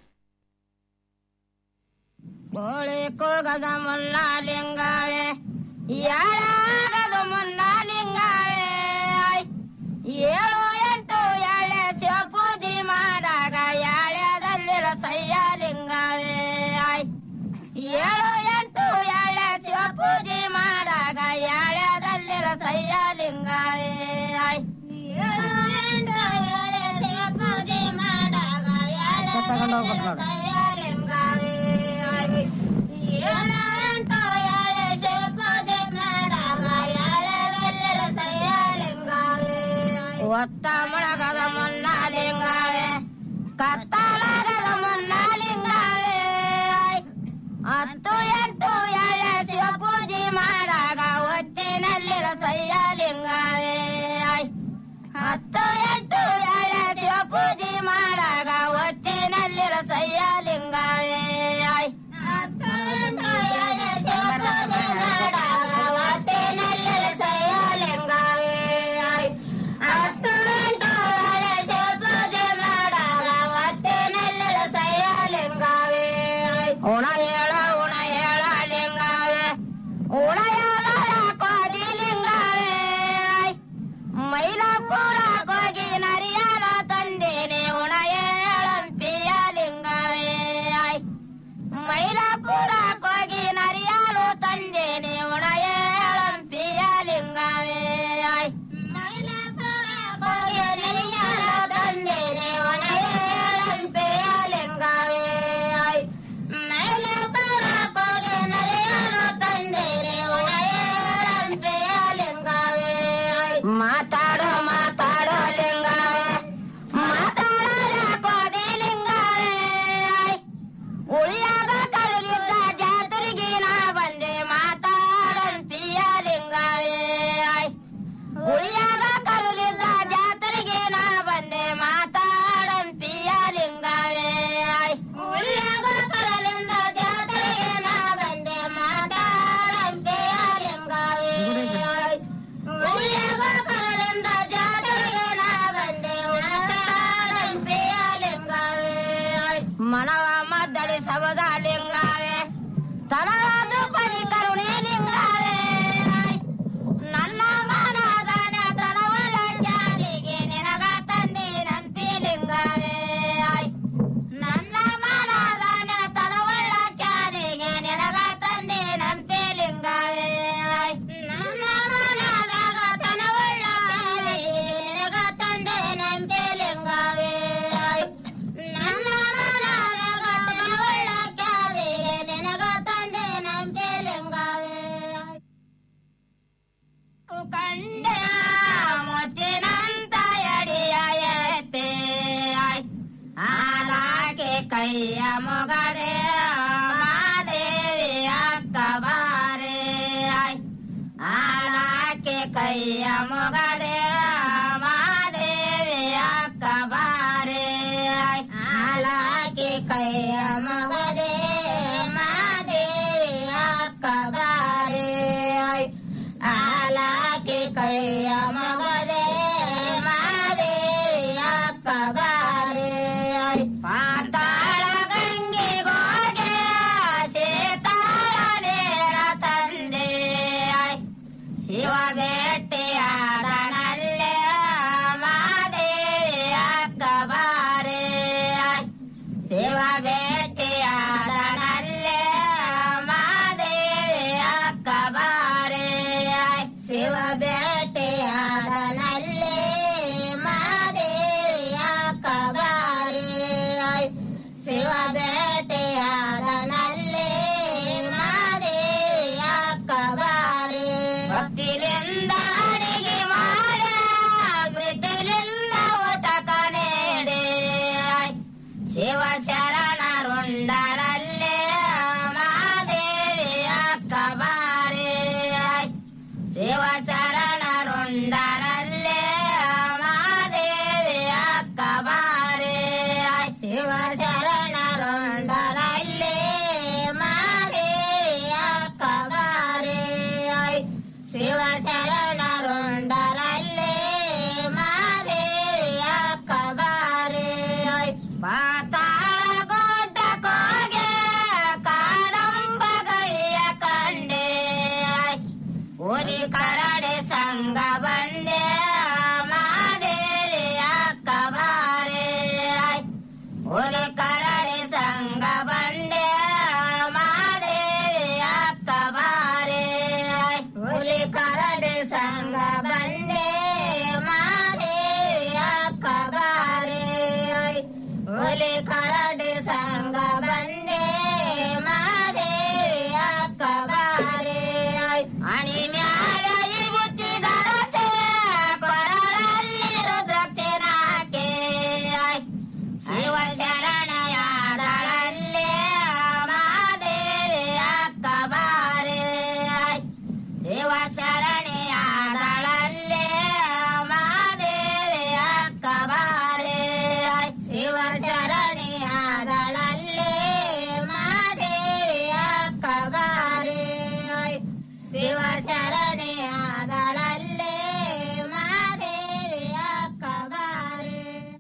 ಕೋಳಿ ಕೂಗದ ಮುನ್ನ ಲಿಂಗವೇ ಯಾಳಾಗದ ಮುನ್ನ ಲಿಂಗವೇ ಏಳು ಎಂಟು ಎಳೆ ಶಿವಪೂಜಿ ಮಾಡಾಗ ಯಾಳ್ಯದಲ್ಲಿರ ಸಯ್ಯ ಲಿಂಗವೇ ಏಳು ಎಂಟು ಎಳೆ ಶಿವಪೂಜಿ ಮಾಡಾಗ ಯಾಳ್ಯದಲ್ಲಿರ ಸಯ್ಯ ಲಿಂಗವೇ ಏಳು ಎಂಟು ಎಳೆ ಶಿವಪೂಜಿ ಮಾಡಾಗ ಯಾಳ್ಯದಲ್ಲಿರ ಸಯ್ಯ ಲಿಂಗವೇ ಏಳು ಎಂಟು ಎಳೆ ಶಿವಪೂಜೆ ಮಾಡಾಗ ಯಾಳ್ಯದಲ್ಲಿರ ಸಯ್ಯ ಲಿಂಗವೇ ಒತ್ತ ಮೊಳಗದ ಮುನ್ನ ಲಿಂಗವೇ ಕತ್ತಲಾಗದ ಮುನ್ನ ಲಿಂಗವೇ ಹತ್ತು ಎಂಟು ಎಳೆ ಶಿವ ಪೂಜೆ ಮಾಡಾಗ ಒತ್ತಿನಲ್ಲಿರ ಸಯ್ಯ ಲಿಂಗವೇ ಹತ್ತು ಎಂಟು ಎಳೆ ಶಿವ ಪೂಜೆ ಮಾಡಾಗ ಒತ್ತಿನಲ್ಲಿರ ಸಯ್ಯ ಲಿಂಗವೇ ಹತ್ತು ಎಂಟು ಎಳೆ ಶಿವ ಪೂಜೆ ಮಾಡಾಗ ಒತ್ತಿನಲ್ಲಿರ ಸಯ್ಯ ಲಿಂಗವೇ ಹತ್ತು ಎಂಟು ಎಳೆ ಶಿವ ಪೂಜೆ ಮಾಡಾಗ ಒತ್ತಿನಲ್ಲಿರ ಸಯ್ಯ ಲಿಂಗವೇ ಉಣ ಹೇಳ ಉಣ ಹೇಳ ಲಿಂಗವೇ ಉಣ ಹೇಳ ಕೋದಿ ಲಿಂಗವೇ ಮೈಲಾಪುರ ಹೋಗಿ ನರಿಯ ಸಮುದ ಲಿಂಗಾವೆ ತನವಾದ ಪರಿ ಕರುಣೆ ಲಿಂಗಾವೆ ನನ್ನ ಮನದಾನ ತನವಲ ಜಾರಿಗೆ ನಿನಗ ತಂದೆ ನಂಪಿ ಲಿಂಗಾವೆ ನನ್ನ ಮನದಾನ ತನವಳ ಜಾರಿಗೆ ನಿನಗ ತಂದೆ ನಂಪಿ ಲಿಂಗಾವೆ ನನ್ನ ಮನದಾಗ ತನವಳ ಜಾರಿಗೆ ನಿನಗ ತಂದೆ ನಂಪಿ ಲಿಂಗಾವೆ ನನ್ನ ಮನದಾಗ ತನವಳ ಜಾರಿಗೆ ನಿನಗ ತಂದೆ ನಂಪಿ ಲಿಂಗಾವೆ ಕಂಡೆ ಮುತ್ತಿನಂತ ಎಡಿಯ ಎತ್ತೆ ಆಲಾಕೆ ಕೈಯ ಮೊಗರೆ ಮಾದೇವಿ ಅಕ್ಕಬಾರೆ ಆಲಾಕೆ ಕೈಯ ಮೊಗರೆ ಮಾದೇವಿ ಅಕ್ಕಬಾರೆ ಆಲಾಕೆ ಕೈಯ ಮೊಗರೆ ಮಾದೇವಿ ಅಕ್ಕಬಾರೆ ಆಲಾಕೆ ಕೈಯ ಮಗದೆ ಮಾದೇವಿಯ ಕಬಾರೆ ಪಾತಾಳ ಗಂಗೆ ಗೋಗೆ ಸೀತಾಳ ನೇರ ತಂದೆ ಶಿವ ಭೇಟಿಯಾದನಲ್ಲೇ ಮಾದೇವಿಯ ಕಬಾರೆ ಶಿವ ಭೇಟಿಯಾದನಲ್ಲೇ ಮಾದೇವಿಯ ಕಬಾರೆ ಶಿವ ಭೇಟಿಯಾದನಲ್ಲೇ ಮಾದೇವಿಯ ಕಬಾರೆ ಶಿವ ಭೇಟಿಯಾದನಲ್ಲೇ ಮಾದೇವಿಯ ಕಬಾರೆ ಭಕ್ತಿಲಿಂದ ಅಡಿಗೆ ಮಾಡ ಬಿಟ್ಟಿಲಿಂದ ಊಟ ಕಣೇಡೆ ಶಿವ ಶರಣರುಂಡರಲ್ಲೇ ಮಾದೇವಿಯ ಕಬಾರೆ ಶಿವ ಶರಣರುಂಡರಲ್ಲೇ ಮಾದೇವಿಯ ಕಬಾರೆ ಶಿವ ಶರಣರುಂಡರಲ್ಲೇ ಮಾದೇವಿಯ ಕಬಾರೆ ಶಿವ ಶರಣರುಂಡರಲ್ಲೇ ಮಾದೇವಿಯ ಕಬಾರೆ ಪಾತಾಳ ಗೊಡ್ಡ ಕೋಗೆ ಕಾಡಂಬಗಯ್ಯ ಕಂಡೆ ಊರಿ ಕರಡೆ ಸಂಗ ಬಂದೆ ಮಾದೇವಿಯ ಕಬಾರೆ ಊರಿ ಕರಡೆ ಸಂಗ ಬಂದೆ ಮಾದೇವಿಯ ಕಬಾರೆ ಹುಲಿ ಕರಡೆ ಸಂಗ ಬಂದೆ ಮಾದೇವಿಯ ಕಬಾರೆ ಹುಲಿ ಕರಡೆ ಸಂಗ ಬಂದೆ ಮಾದೇವಿಯ ಕಬಾರೆ ಅಣಿ ಮ್ಯಾಲ ಬುತ್ತಿದರಸೆ ಕೊರಳಲ್ಲಿ ರುದ್ರಾಕ್ಷಿ ನಾಕೆ ಶಿವ ಶರಣಯಾದಳಲ್ಲೇ ಮಾದೇವಿಯ ಕಬಾರೆ ಶಿವ ಶರಣೆಯಾದಳಲ್ಲೇ ಮಾದೇವಿಯ ಕಬಾರೆ ಶಿವ ಶರಣೆಯಾದಳಲ್ಲೇ ಮಾದೇವಿಯ ಕಬಾರೆ ಶಿವ ಶರಣೆಯಾದಳಲ್ಲೇ ಮಾದೇವಿಯ ಕಬಾರೆ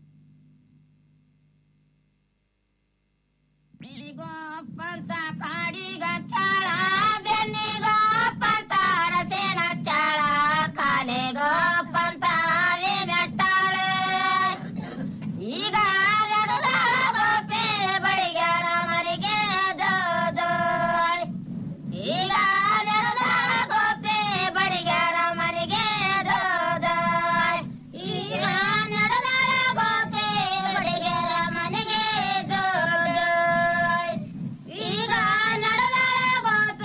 ಬಿಳಿಗೋಪಂತ ಕಾಡಿಗ ಚಾಳ ಬೆನ್ನಿಗೋಪಂತ ಅರಸೇನ ಚಾಳ ಕಾಲೆಗೋಪಂತ ಆವೆ ಮೆಟ್ಟಾಳ ಈಗ ನಡುಗಾಳ ಗೋಪೆ ಬಳಿಗಾರ ಮರಿಗೆ ಜೋ ಜೋ ಈಗ ನಡುಗಾಳ ಗೋಪೆ ಬಳಿಗಾರ ಮರಿಗೆ ಜೋ ಜೋ ಈಗ ನಡುಗಾಳ ಗೋಪೆ ಬಳಿಗಾರ ಮನೆಗೆ ಜೋ ಜೋ ಈಗ ನಡುಗಾಳ ಗೋಪೆ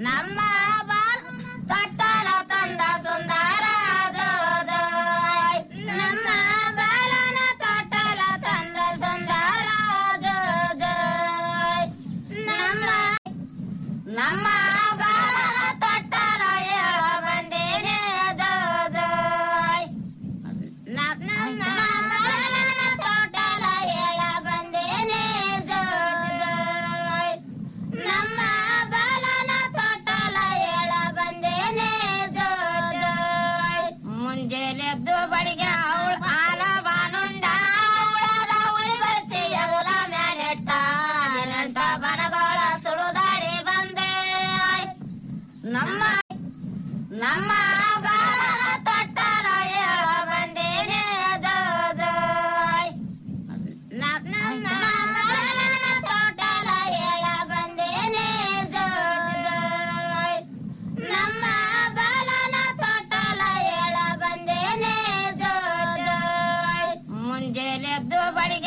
ನಮ್ಮ ಬಾಲ್ ತೊಟ್ಟಲ ತಂದ ಸುಂದರ ಜೋಜೋಯ್ ನಮ್ಮ ಬಾಲನ ತೊಟ್ಟಲ ತಂದ ಸುಂದರ ಜೋಜೋಯ್ ನಮ್ಮ ನಮ್ಮ ಬಾಲನ ತೊಟ್ಟಲ ಏಳ ಬಂದೇನೆ ಜೋಜೋಯ್ ನಮ್ಮ ಬಾಲನ ತೊಟ್ಟಲ ಏಳ ಬಂದೇನೆ ಜೋಜೋಯ್ ನಮ್ಮ ಬಾಲನ ತೊಟ್ಟಲ ಏಳ ಬಂದೇನೆ ಜೋಜೋಯ್ ಮುಂಜಾನೆದ್ದು ಬಡಿಗೆ ಅವಳ ಹಾಲ ಬಾನುಂಡ ಅವಳದ ಉಳಿ ಬಚ್ಚಿ ಎಗುಲ ಮ್ಯಾನೆಟ್ಟ ನೆಂಟ ಬನಗಳ ಸುಡುದಾಡಿ ಬಂದೆ ನಮ್ಮ ನಮ್ಮ ಬಾಲನ ತೊಟ್ಟಲ ಏಳ ಬಂದೇನೆ ಜೋಜೋಯ್ ನಮ್ಮ ಬಾಲನ ತೊಟ್ಟಲ ಏಳ ಬಂದೇನೆ ಜೋಜೋಯ್ ನಮ್ಮ ಬಾಲನ ತೊಟ್ಟಲ ಏಳ ಬಂದೇನೆ ಜೋಜೋಯ್ ಮುಂಜಾನೆದ್ದು ಬಡಿಗೆ